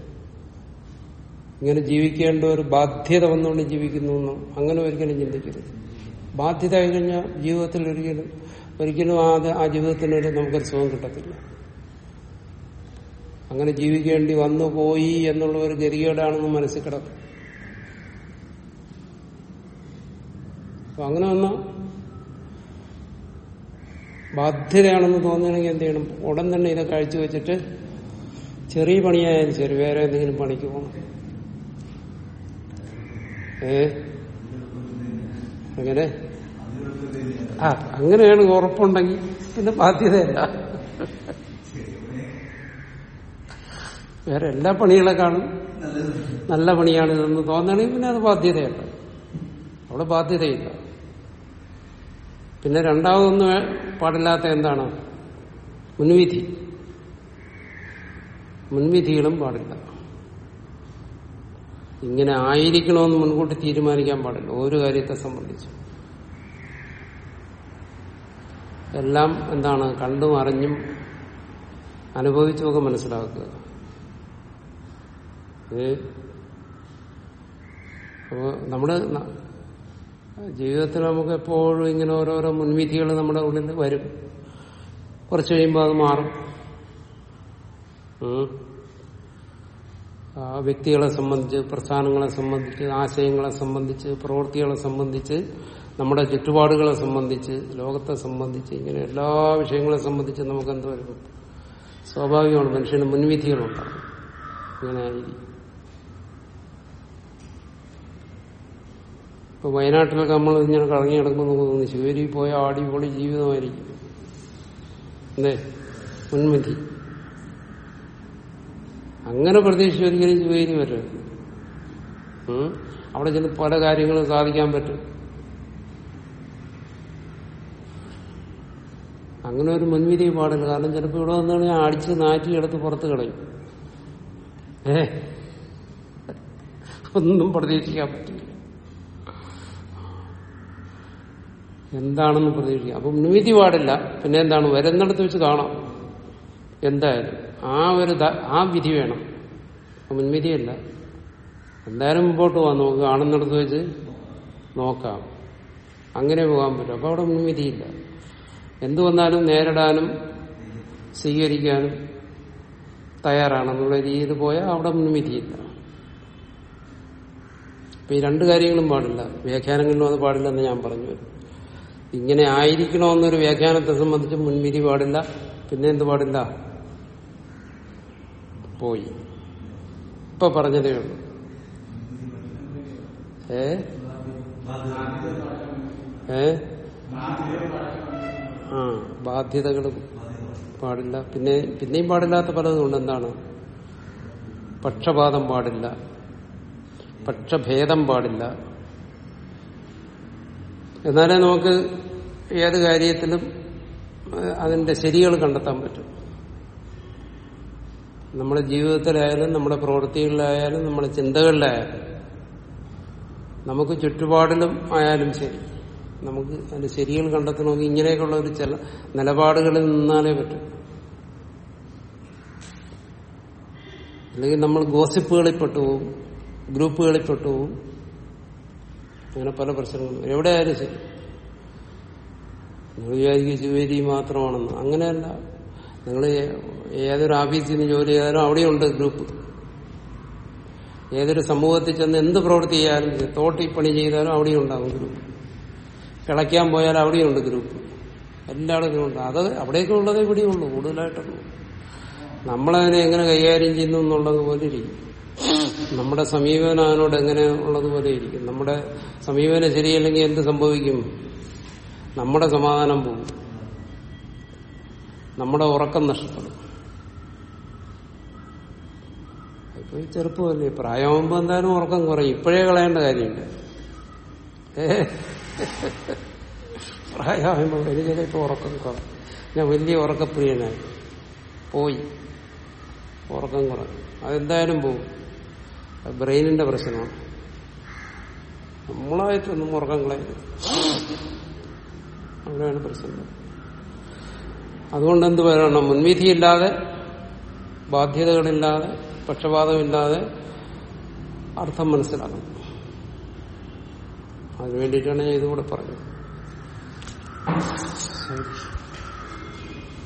A: ഇങ്ങനെ ജീവിക്കേണ്ട ഒരു ബാധ്യത വന്നുകൊണ്ട് ജീവിക്കുന്നു എന്നോ അങ്ങനെ ഒരിക്കലും ചിന്തിക്കരുത് ബാധ്യത ആയി കഴിഞ്ഞാൽ ജീവിതത്തിൽ ഒരിക്കലും ഒരിക്കലും ആ ആ ജീവിതത്തിനൊരു നമുക്കൊരു സുഖം കിട്ടത്തില്ല അങ്ങനെ ജീവിക്കേണ്ടി വന്നു പോയി എന്നുള്ള ഒരു ഗതികേടാണെന്ന് മനസ്സിൽ കിടക്കും അപ്പൊ അങ്ങനെ വന്നാൽ ബാധ്യതയാണെന്ന് തോന്നുകയാണെങ്കിൽ എന്ത് ചെയ്യണം ഉടൻ തന്നെ ഇതൊക്കെ അഴിച്ചു വെച്ചിട്ട് ചെറിയ പണിയായാലും ശരി വേറെ എന്തെങ്കിലും പണിക്ക് പോകണം ഏ അങ്ങനെ ആ അങ്ങനെയാണ് ഉറപ്പുണ്ടെങ്കിൽ പിന്നെ ബാധ്യതയല്ല വേറെ എല്ലാ പണികളെക്കാളും നല്ല പണിയാണ് ഇതെന്ന് തോന്നണമെങ്കിൽ പിന്നെ അത് ബാധ്യതയല്ല അവിടെ ബാധ്യതയില്ല പിന്നെ രണ്ടാമതൊന്നും പാടില്ലാത്ത എന്താണ് മുൻവിധി മുൻവിധികളും പാടില്ല ഇങ്ങനെ ആയിരിക്കണമെന്ന് മുൻകൂട്ടി തീരുമാനിക്കാൻ പാടില്ല ഒരു കാര്യത്തെ സംബന്ധിച്ച് എല്ലാം എന്താണ് കണ്ടും അറിഞ്ഞും അനുഭവിച്ചുമൊക്കെ മനസ്സിലാക്കുക ഇത് അപ്പോ നമ്മുടെ ന- ജീവിതത്തിൽ നമുക്ക് എപ്പോഴും ഇങ്ങനെ ഓരോരോ മുൻവിധികൾ നമ്മുടെ ഉള്ളിൽ വരും കുറച്ച് കഴിയുമ്പോൾ അത് മാറും ഉം. ആ വ്യക്തികളെ സംബന്ധിച്ച് പ്രസ്ഥാനങ്ങളെ സംബന്ധിച്ച് ആശയങ്ങളെ സംബന്ധിച്ച് പ്രവൃത്തികളെ സംബന്ധിച്ച് നമ്മുടെ ചുറ്റുപാടുകളെ സംബന്ധിച്ച് ലോകത്തെ സംബന്ധിച്ച് ഇങ്ങനെ എല്ലാ വിഷയങ്ങളെ സംബന്ധിച്ച് നമുക്ക് എന്ത് വരും സ്വാഭാവികമാണ് മനുഷ്യന് മുൻവിധികളുണ്ടാകും ഇങ്ങനെ ആയിരിക്കും ഇപ്പൊ വയനാട്ടിലൊക്കെ നമ്മൾ ഇങ്ങനെ കറങ്ങി നടക്കുമ്പോൾ നമുക്ക് തോന്നുന്നു ശിവരി പോയ അടിപൊളി ജീവിതമായിരിക്കും അല്ലേ മുൻവിധി അങ്ങനെ പ്രതീക്ഷിച്ച് ഒരിക്കലും ശിവേരി വരരുത് ഉം? അവിടെ ചെന്ന് പല കാര്യങ്ങളും സാധിക്കാൻ പറ്റും അങ്ങനെ ഒരു മുൻവിധി പാടില്ല കാരണം ചിലപ്പോൾ ഇവിടെ വന്നു കഴിഞ്ഞാൽ അടിച്ച് നാറ്റി എടുത്ത് പുറത്ത് കളയും ഏ ഒന്നും പ്രതീക്ഷിക്കാൻ പറ്റില്ല എന്താണെന്ന് പ്രതീക്ഷിക്കാം അപ്പൊ മുൻവിധി പാടില്ല പിന്നെ എന്താണ് വരുന്നിടത്ത് വെച്ച് കാണാം എന്തായാലും ആ ഒരു ദ- ആ വിധി വേണം അപ്പൊ മുൻവിധിയല്ല എന്തായാലും മുമ്പോട്ട് പോവാം നമുക്ക് കാണുന്നിടത്ത് വെച്ച് നോക്കാം അങ്ങനെ പോകാൻ പറ്റും അപ്പൊ അവിടെ മുൻവിധിയില്ല എന്തു വന്നാലും നേരിടാനും സ്വീകരിക്കാനും തയ്യാറാണെന്നുള്ള രീതിയിൽ പോയാൽ അവിടെ മുൻവിധിയില്ല അപ്പൊ ഈ രണ്ട് കാര്യങ്ങളും പാടില്ല വ്യാഖ്യാനങ്ങളിലും അത് പാടില്ലെന്ന് ഞാൻ പറഞ്ഞു വരും ഇങ്ങനെ ആയിരിക്കണമെന്നൊരു വ്യാഖ്യാനത്തെ സംബന്ധിച്ച് മുൻവിധി പാടില്ല പിന്നെ എന്ത് പാടില്ല പോയി ഇപ്പൊ പറഞ്ഞതേ ഉള്ളൂ ഏ ഏ ആ ബാധ്യതകളും പാടില്ല പിന്നെ പിന്നെയും പാടില്ലാത്ത പലതും ഉണ്ട് എന്താണ് പക്ഷപാതം പാടില്ല പക്ഷഭേദം പാടില്ല എന്നാലേ നമുക്ക് ഏത് കാര്യത്തിലും ഏഹ്, അതിന്റെ ശരികൾ കണ്ടെത്താൻ പറ്റും നമ്മുടെ ജീവിതത്തിലായാലും നമ്മുടെ പ്രവൃത്തികളിലായാലും നമ്മുടെ ചിന്തകളിലായാലും നമുക്ക് ചുറ്റുപാടിലും ആയാലും ശരി നമുക്ക് അതിന്റെ ശരികൾ കണ്ടെത്തണമെങ്കിൽ ഇങ്ങനെയൊക്കെയുള്ള ഒരു ചില നിലപാടുകളിൽ നിന്നാലേ പറ്റും അല്ലെങ്കിൽ നമ്മൾ ഗോസിപ്പുകളിൽ പെട്ടുപോകും ഗ്രൂപ്പുകളിൽ പെട്ടുപോകും അങ്ങനെ പല പ്രശ്നങ്ങളും എവിടെയായാലും ശരി നിങ്ങൾ വിചാരിക്കും ശിവേരി മാത്രമാണെന്ന് അങ്ങനെയല്ല നിങ്ങൾ ഏതൊരു ഓഫീസിൽ നിന്ന് ജോലി ചെയ്താലും അവിടെയുണ്ട് ഗ്രൂപ്പ് ഏതൊരു സമൂഹത്തിൽ ചെന്ന് എന്ത് പ്രവൃത്തി ചെയ്യാലും ശരി, തോട്ടി പണി ചെയ്താലും അവിടെയും ഉണ്ടാകും ഗ്രൂപ്പ് കിളയ്ക്കാൻ പോയാൽ അവിടെയുണ്ട് ഗ്രൂപ്പ് എല്ലായിടത്തും ഉണ്ട് അത് അവിടെയൊക്കെ ഉള്ളതേ ഇവിടെയും ഉള്ളൂ കൂടുതലായിട്ടൊന്നും നമ്മളതിനെ എങ്ങനെ കൈകാര്യം ചെയ്യുന്നു എന്നുള്ളത് പോലെ ഇരിക്കും നമ്മുടെ സമീപനം അതിനോട് എങ്ങനെ ഉള്ളതുപോലെ ഇരിക്കും നമ്മുടെ സമീപനം ശരിയല്ലെങ്കിൽ എന്ത് സംഭവിക്കും നമ്മുടെ സമാധാനം പോകും നമ്മുടെ ഉറക്കം നഷ്ടപ്പെടും ഇപ്പൊ ഈ ചെറുപ്പമല്ലേ പ്രായമാകുമ്പോ എന്തായാലും ഉറക്കം കുറയും ഇപ്പോഴേ കളയേണ്ട കാര്യമില്ല ഏ പ്രായമാകുമ്പോ എനിക്ക് ഇപ്പൊ ഉറക്കം കുറയും ഞാൻ വലിയ ഉറക്കപ്രിയനായി പോയി ഉറക്കം കുറയും അതെന്തായാലും പോകും അത് ബ്രെയിനിന്റെ പ്രശ്നമാണ് നമ്മളായിട്ടൊന്നും ഉറക്കം കളയരുത് അവിടെയാണ് പ്രശ്നം അതുകൊണ്ട് എന്ത് പറയണം മുൻവിധിയില്ലാതെ ബാധ്യതകളില്ലാതെ പക്ഷപാതമില്ലാതെ അർത്ഥം മനസ്സിലാക്കണം അതിനു വേണ്ടിയിട്ടാണ് ഞാൻ ഇതുകൂടെ പറഞ്ഞത് ശരി